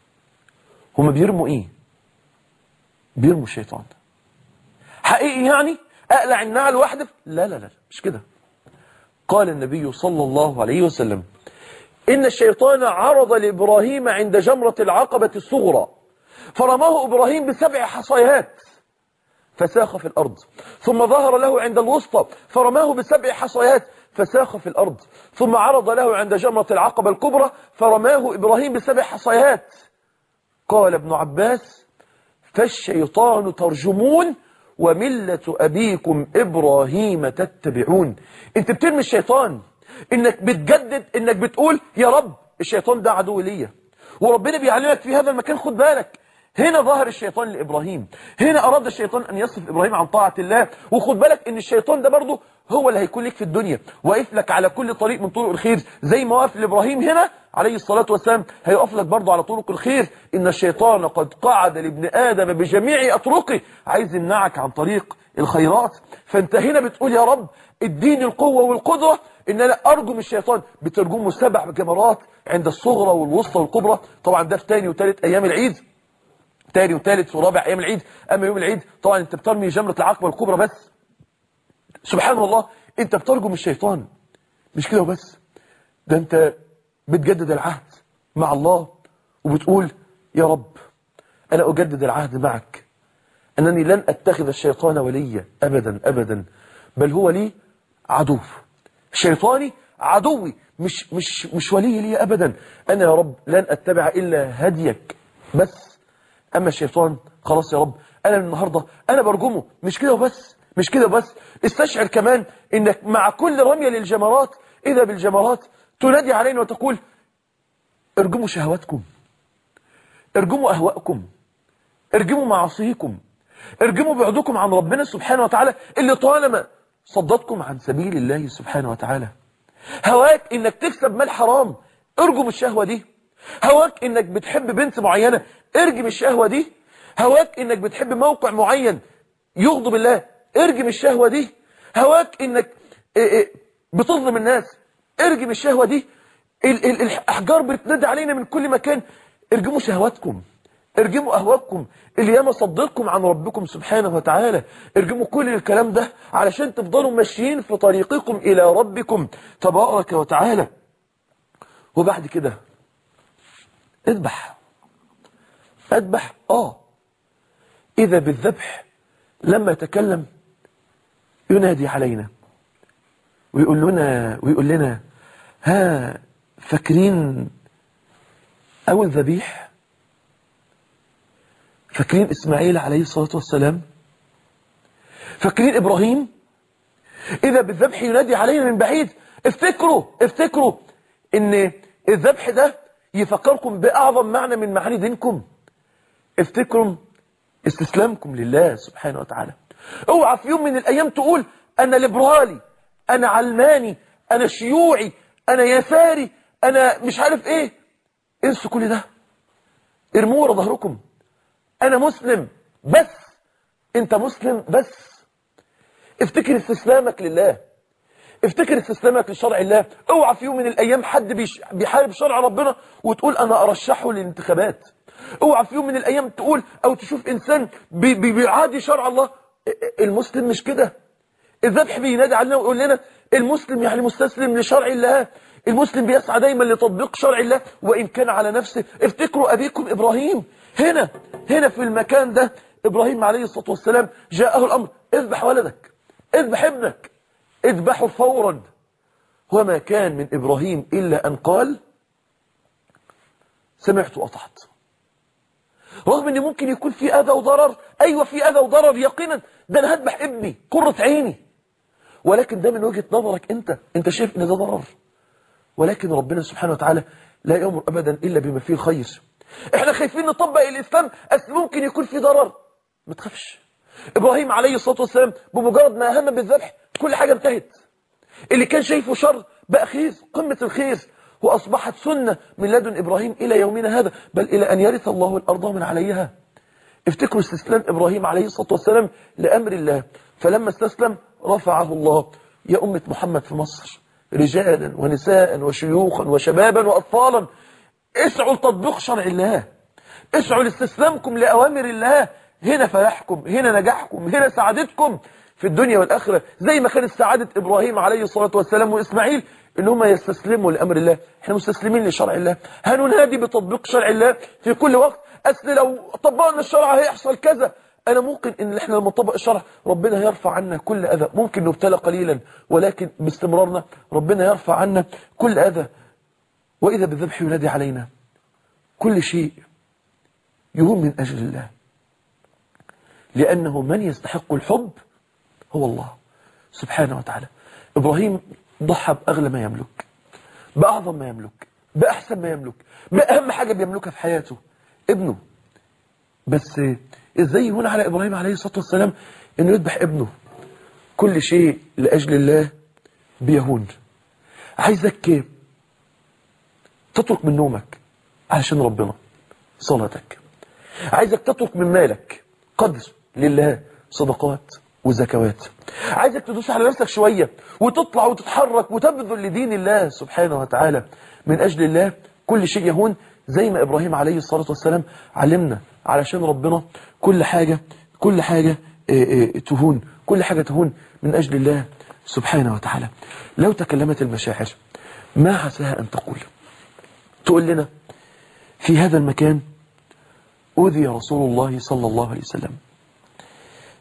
هم بيرموا ايه بيرموا الشيطان حقيقي يعني اقلع النعل واحدة لا لا لا مش كده قال النبي صلى الله عليه وسلم إن الشيطان عرض لإبراهيم عند جمرة العقبة الصغرى فرماه إبراهيم بسبع حصيات فساخ في الأرض ثم ظهر له عند الوسطى فرماه بسبع حصيات فساخ في الأرض ثم عرض له عند جمرة العقبة الكبرى فرماه إبراهيم بسبع حصيات قال ابن عباس فالشيطان ترجمون وملة أبيكم إبراهيم تتبعون انت بترمي الشيطان انك بتجدد انك بتقول يا رب الشيطان ده عدو ليا وربنا بيعلمك في هذا المكان خد بالك هنا ظهر الشيطان لإبراهيم هنا أراد الشيطان أن يصف إبراهيم عن طاعة الله وخد بالك أن الشيطان ده برضه هو اللي هيكون لك في الدنيا واقف لك على كل طريق من طرق الخير زي ما وقف لإبراهيم هنا عليه الصلاة والسلام هيقف لك برضه على طرق الخير إن الشيطان قد قعد لابن آدم بجميع أطرقه عايز يمنعك عن طريق الخيرات فانت هنا بتقول يا رب اديني القوة والقدرة ان انا ارجم الشيطان بترجمه سبع جمرات عند الصغرى والوسطى والكبرى طبعا ده في تاني وتالت ايام العيد تاني وتالت ورابع ايام العيد اما يوم العيد طبعا انت بترمي جمرة العقبة الكبرى بس سبحان الله انت بترجم الشيطان مش كده وبس ده انت بتجدد العهد مع الله وبتقول يا رب انا اجدد العهد معك أنني لن أتخذ الشيطان وليا أبدا أبدا بل هو لي عدو شيطاني عدوي مش, مش, مش ولي لي أبدا أنا يا رب لن أتبع إلا هديك بس أما الشيطان خلاص يا رب أنا من النهاردة أنا برجمه مش كده وبس مش كده بس استشعر كمان إنك مع كل رمية للجمرات إذا بالجمرات تنادي علينا وتقول ارجموا شهواتكم ارجموا أهواءكم ارجموا معاصيكم ارجموا بعدكم عن ربنا سبحانه وتعالى اللي طالما صدتكم عن سبيل الله سبحانه وتعالى هواك انك تكسب مال حرام ارجم الشهوة دي هواك انك بتحب بنت معينة ارجم الشهوة دي هواك انك بتحب موقع معين يغضب الله ارجم الشهوة دي هواك انك بتظلم الناس ارجم الشهوة دي ال ال الاحجار بتنادي علينا من كل مكان ارجموا شهواتكم ارجموا أهواءكم اللي ياما صدقكم عن ربكم سبحانه وتعالى ارجموا كل الكلام ده علشان تفضلوا ماشيين في طريقكم إلى ربكم تبارك وتعالى وبعد كده اذبح اذبح آه إذا بالذبح لما يتكلم ينادي علينا ويقول لنا ويقول لنا ها فاكرين أول ذبيح فاكرين إسماعيل عليه الصلاة والسلام فاكرين إبراهيم إذا بالذبح ينادي علينا من بعيد افتكروا افتكروا ان الذبح ده يفكركم بأعظم معنى من معاني دينكم افتكروا استسلامكم لله سبحانه وتعالى اوعى في يوم من الأيام تقول أنا ليبرالي أنا علماني أنا شيوعي أنا يساري أنا مش عارف إيه انسوا كل ده ارموا ورا ظهركم أنا مسلم بس أنت مسلم بس افتكر استسلامك لله افتكر استسلامك لشرع الله اوعى في يوم من الأيام حد بيش بيحارب شرع ربنا وتقول أنا أرشحه للانتخابات اوعى في يوم من الأيام تقول أو تشوف إنسان بي بي بيعادي شرع الله المسلم مش كده الذبح بينادي علينا ويقول لنا المسلم يعني مستسلم لشرع الله المسلم بيسعى دايما لتطبيق شرع الله وإن كان على نفسه افتكروا أبيكم إبراهيم هنا هنا في المكان ده إبراهيم عليه الصلاة والسلام جاءه الأمر اذبح ولدك اذبح ابنك اذبحه فورا وما كان من إبراهيم إلا أن قال سمعت وأطعت رغم ان ممكن يكون في اذى وضرر ايوه في اذى وضرر يقينا ده انا هذبح ابني قرة عيني ولكن ده من وجهة نظرك انت انت شايف ان ده ضرر ولكن ربنا سبحانه وتعالى لا يأمر ابدا الا بما فيه الخير احنا خايفين نطبق الاسلام اصل ممكن يكون في ضرر ما تخافش ابراهيم عليه الصلاة والسلام بمجرد ما هم بالذبح كل حاجة انتهت اللي كان شايفه شر بقى خير قمة الخير وأصبحت سنة من لدن إبراهيم إلى يومنا هذا بل إلى أن يرث الله الأرض من عليها افتكروا استسلام إبراهيم عليه الصلاة والسلام لأمر الله فلما استسلم رفعه الله يا أمة محمد في مصر رجالا ونساء وشيوخا وشبابا وأطفالا اسعوا لتطبيق شرع الله اسعوا لاستسلامكم لأوامر الله هنا فلاحكم هنا نجاحكم هنا سعادتكم في الدنيا والآخرة زي ما كانت سعادة إبراهيم عليه الصلاة والسلام وإسماعيل ان هم يستسلموا لأمر الله احنا مستسلمين لشرع الله هننادي بتطبيق شرع الله في كل وقت أصل لو طبقنا الشرع هيحصل كذا أنا ممكن إن إحنا لما نطبق الشرع ربنا يرفع عنا كل أذى ممكن نبتلى قليلا ولكن باستمرارنا ربنا يرفع عنا كل أذى وإذا بالذبح ينادي علينا كل شيء يهون من أجل الله لأنه من يستحق الحب هو الله سبحانه وتعالى إبراهيم ضحى بأغلى ما يملك بأعظم ما يملك بأحسن ما يملك بأهم حاجة بيملكها في حياته ابنه بس ازاي يهون على إبراهيم عليه الصلاة والسلام انه يذبح ابنه كل شيء لأجل الله بيهون عايزك تترك من نومك علشان ربنا صلاتك عايزك تترك من مالك قدر لله صدقات وزكوات عايزك تدوس على نفسك شوية وتطلع وتتحرك وتبذل لدين الله سبحانه وتعالى من أجل الله كل شيء يهون زي ما إبراهيم عليه الصلاة والسلام علمنا علشان ربنا كل حاجة كل حاجة تهون كل حاجة تهون من أجل الله سبحانه وتعالى لو تكلمت المشاعر ما عساها أن تقول تقول لنا في هذا المكان أوذي رسول الله صلى الله عليه وسلم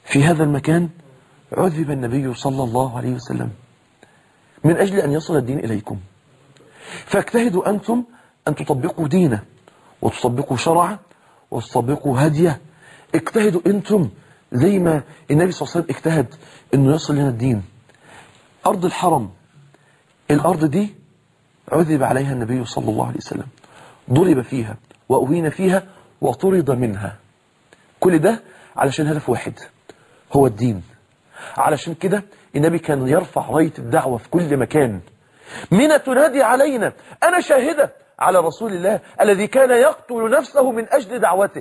في هذا المكان عذب النبي صلى الله عليه وسلم من أجل أن يصل الدين إليكم فاجتهدوا أنتم أن تطبقوا دينه وتطبقوا شرعه وتطبقوا هديه اجتهدوا أنتم زي ما النبي صلى الله عليه وسلم اجتهد أنه يصل لنا الدين أرض الحرم الأرض دي عذب عليها النبي صلى الله عليه وسلم ضرب فيها وأهين فيها وطرد منها كل ده علشان هدف واحد هو الدين علشان كده النبي كان يرفع راية الدعوة في كل مكان من تنادي علينا أنا شاهدة على رسول الله الذي كان يقتل نفسه من أجل دعوته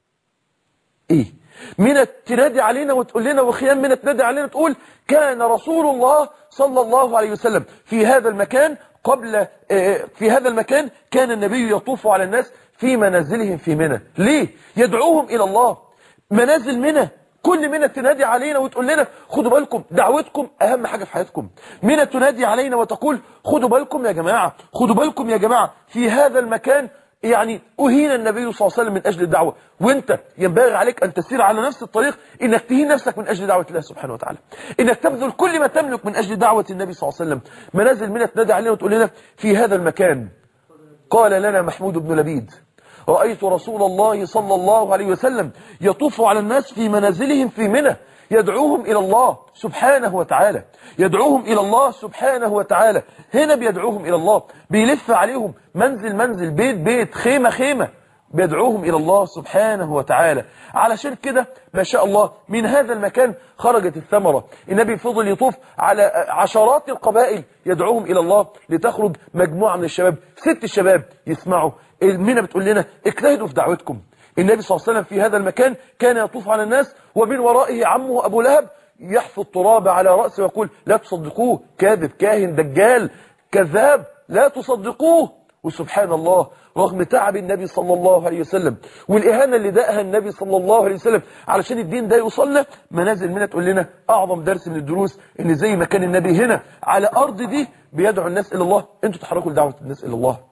إيه من تنادي علينا وتقول لنا وخيام من تنادي علينا تقول كان رسول الله صلى الله عليه وسلم في هذا المكان قبل في هذا المكان كان النبي يطوف على الناس في منازلهم في منى ليه يدعوهم إلى الله منازل منى كل منى تنادي علينا وتقول لنا خدوا بالكم دعوتكم أهم حاجة في حياتكم منى تنادي علينا وتقول خدوا بالكم يا جماعة خدوا بالكم يا جماعة في هذا المكان يعني أهين النبي صلى الله عليه وسلم من أجل الدعوة وانت ينبغي عليك أن تسير على نفس الطريق إنك تهين نفسك من أجل دعوة الله سبحانه وتعالى إنك تبذل كل ما تملك من أجل دعوة النبي صلى الله عليه وسلم منازل منى تنادي علينا وتقول لنا في هذا المكان قال لنا محمود بن لبيد رأيت رسول الله صلى الله عليه وسلم يطوف على الناس في منازلهم في منى يدعوهم إلى الله سبحانه وتعالى يدعوهم إلى الله سبحانه وتعالى هنا بيدعوهم إلى الله بيلف عليهم منزل منزل بيت بيت خيمة خيمة بيدعوهم إلى الله سبحانه وتعالى علشان كده ما شاء الله من هذا المكان خرجت الثمرة النبي فضل يطوف على عشرات القبائل يدعوهم إلى الله لتخرج مجموعة من الشباب ست الشباب يسمعوا المنى بتقول لنا اجتهدوا في دعوتكم النبي صلى الله عليه وسلم في هذا المكان كان يطوف على الناس ومن ورائه عمه أبو لهب يحفظ التراب على رأسه ويقول لا تصدقوه كاذب كاهن دجال كذاب لا تصدقوه وسبحان الله رغم تعب النبي صلى الله عليه وسلم والإهانة اللي دقها النبي صلى الله عليه وسلم علشان الدين ده يوصلنا منازل منها تقول لنا أعظم درس من الدروس إن زي ما كان النبي هنا على أرض دي بيدعو الناس إلى الله أنتوا تحركوا لدعوة الناس إلى الله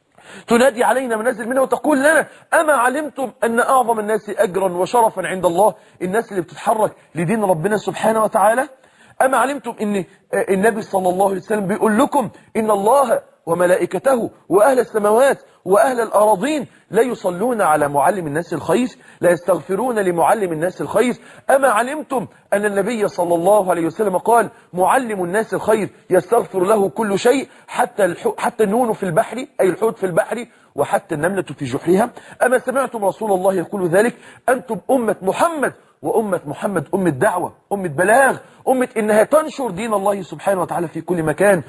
تنادي علينا منازل منها وتقول لنا أما علمتم أن أعظم الناس أجرا وشرفا عند الله الناس اللي بتتحرك لدين ربنا سبحانه وتعالى أما علمتم أن النبي صلى الله عليه وسلم بيقول لكم إن الله وملائكته وأهل السماوات وأهل الأراضين لا يصلون على معلم الناس الخير لا يستغفرون لمعلم الناس الخير أما علمتم أن النبي صلى الله عليه وسلم قال معلم الناس الخير يستغفر له كل شيء حتى الحو حتى النون في البحر أي الحوت في البحر وحتى النملة في جحرها أما سمعتم رسول الله يقول ذلك أنتم أمة محمد وأمة محمد أمة دعوة أمة بلاغ أمة إنها تنشر دين الله سبحانه وتعالى في كل مكان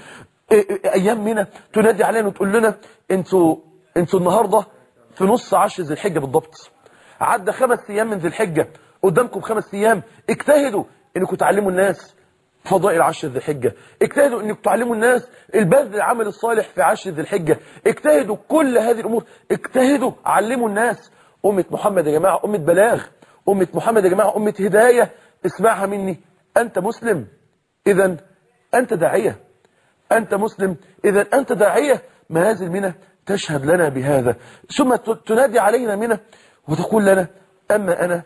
ايام منى تنادي علينا وتقول لنا انتوا انتوا النهارده في نص عشر ذي الحجه بالضبط عدى خمس ايام من ذي الحجه قدامكم خمس ايام اجتهدوا انكم تعلموا الناس فضائل عشر ذي الحجه اجتهدوا انكم تعلموا الناس البذل العمل الصالح في عشر ذي الحجه اجتهدوا كل هذه الامور اجتهدوا علموا الناس امه محمد يا جماعه امه بلاغ امه محمد يا جماعه امه هدايه اسمعها مني انت مسلم اذا انت داعيه أنت مسلم إذا أنت داعية منازل منى تشهد لنا بهذا ثم تنادي علينا منى وتقول لنا أما أنا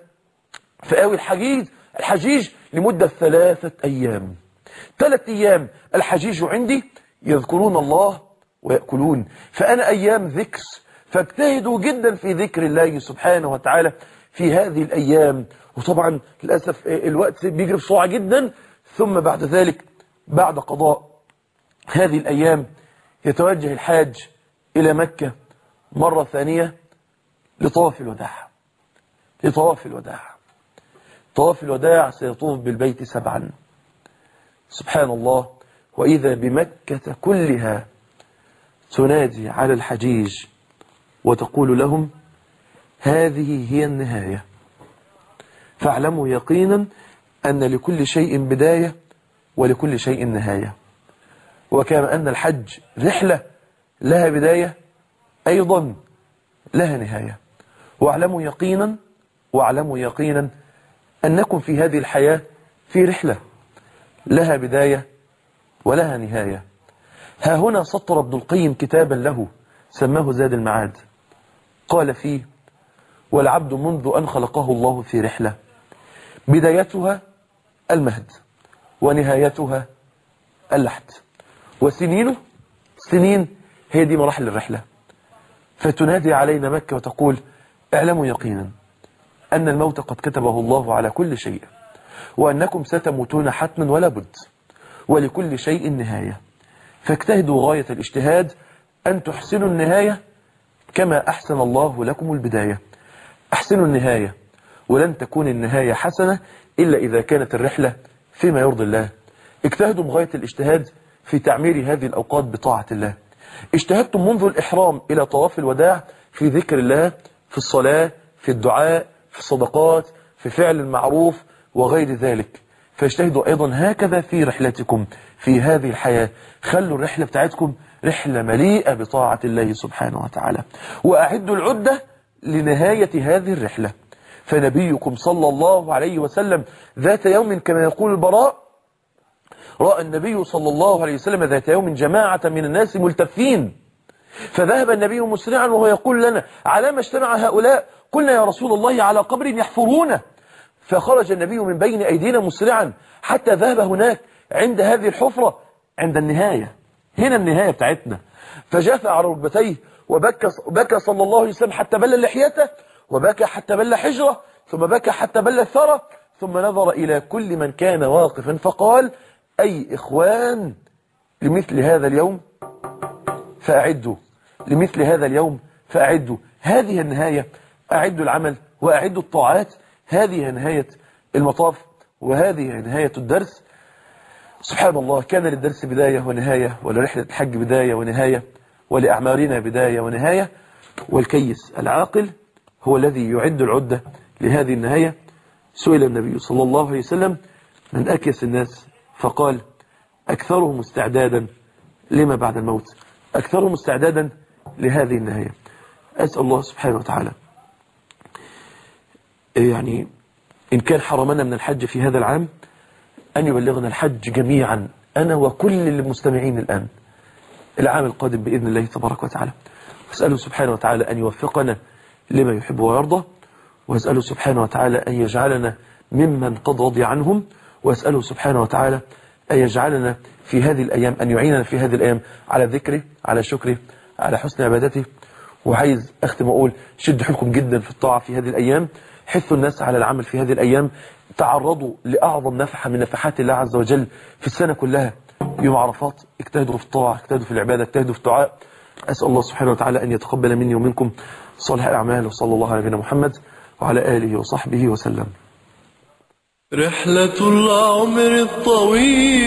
فآوي الحجيج الحجيج لمدة ثلاثة أيام ثلاثة أيام الحجيج عندي يذكرون الله ويأكلون فأنا أيام ذكر فاجتهدوا جدا في ذكر الله سبحانه وتعالى في هذه الأيام وطبعا للأسف الوقت بيجري بسرعة جدا ثم بعد ذلك بعد قضاء هذه الأيام يتوجه الحاج إلى مكة مرة ثانية لطواف الوداع لطواف الوداع طواف الوداع سيطوف بالبيت سبعا سبحان الله وإذا بمكة كلها تنادي على الحجيج وتقول لهم هذه هي النهاية فاعلموا يقينا أن لكل شيء بداية ولكل شيء نهاية وكما أن الحج رحلة لها بداية أيضا لها نهاية واعلموا يقينا واعلموا يقينا أنكم في هذه الحياة في رحلة لها بداية ولها نهاية ها هنا سطر ابن القيم كتابا له سماه زاد المعاد قال فيه والعبد منذ أن خلقه الله في رحلة بدايتها المهد ونهايتها اللحد وسنينه سنين هي دي مراحل الرحلة فتنادي علينا مكة وتقول اعلموا يقينا أن الموت قد كتبه الله على كل شيء وأنكم ستموتون حتما ولا بد ولكل شيء نهاية فاجتهدوا غاية الاجتهاد أن تحسنوا النهاية كما أحسن الله لكم البداية أحسنوا النهاية ولن تكون النهاية حسنة إلا إذا كانت الرحلة فيما يرضي الله اجتهدوا بغاية الاجتهاد في تعمير هذه الأوقات بطاعة الله اجتهدتم منذ الإحرام إلى طواف الوداع في ذكر الله في الصلاة في الدعاء في الصدقات في فعل المعروف وغير ذلك فاجتهدوا أيضا هكذا في رحلتكم في هذه الحياة خلوا الرحلة بتاعتكم رحلة مليئة بطاعة الله سبحانه وتعالى وأعدوا العدة لنهاية هذه الرحلة فنبيكم صلى الله عليه وسلم ذات يوم كما يقول البراء رأى النبي صلى الله عليه وسلم ذات يوم جماعة من الناس ملتفين فذهب النبي مسرعا وهو يقول لنا على ما اجتمع هؤلاء قلنا يا رسول الله على قبر يحفرونه فخرج النبي من بين أيدينا مسرعا حتى ذهب هناك عند هذه الحفرة عند النهاية هنا النهاية بتاعتنا فجاف على ركبتيه وبكى بكى صلى الله عليه وسلم حتى بل لحيته وبكى حتى بل حجره ثم بكى حتى بل الثرى ثم نظر إلى كل من كان واقفا فقال أي إخوان لمثل هذا اليوم فأعدوا لمثل هذا اليوم فأعدوا هذه النهاية أعدوا العمل وأعدوا الطاعات هذه نهاية المطاف وهذه نهاية الدرس سبحان الله كان للدرس بداية ونهاية ولرحلة الحج بداية ونهاية ولأعمارنا بداية ونهاية والكيس العاقل هو الذي يعد العدة لهذه النهاية سئل النبي صلى الله عليه وسلم من أكيس الناس فقال أكثرهم استعدادا لما بعد الموت أكثرهم استعدادا لهذه النهاية أسأل الله سبحانه وتعالى يعني إن كان حرمنا من الحج في هذا العام أن يبلغنا الحج جميعا أنا وكل المستمعين الآن العام القادم بإذن الله تبارك وتعالى واسأله سبحانه وتعالى أن يوفقنا لما يحب ويرضى واسأله سبحانه وتعالى أن يجعلنا ممن قد رضي عنهم واسأله سبحانه وتعالى أن يجعلنا في هذه الأيام أن يعيننا في هذه الأيام على ذكره على شكره على حسن عبادته وعايز أختم أقول شد حيلكم جدا في الطاعة في هذه الأيام حثوا الناس على العمل في هذه الأيام تعرضوا لأعظم نفحة من نفحات الله عز وجل في السنة كلها يوم عرفات اجتهدوا في الطاعة اجتهدوا في العبادة اجتهدوا في الدعاء أسأل الله سبحانه وتعالى أن يتقبل مني ومنكم صالح الأعمال وصلى الله على نبينا محمد وعلى آله وصحبه وسلم رحلة العمر الطويل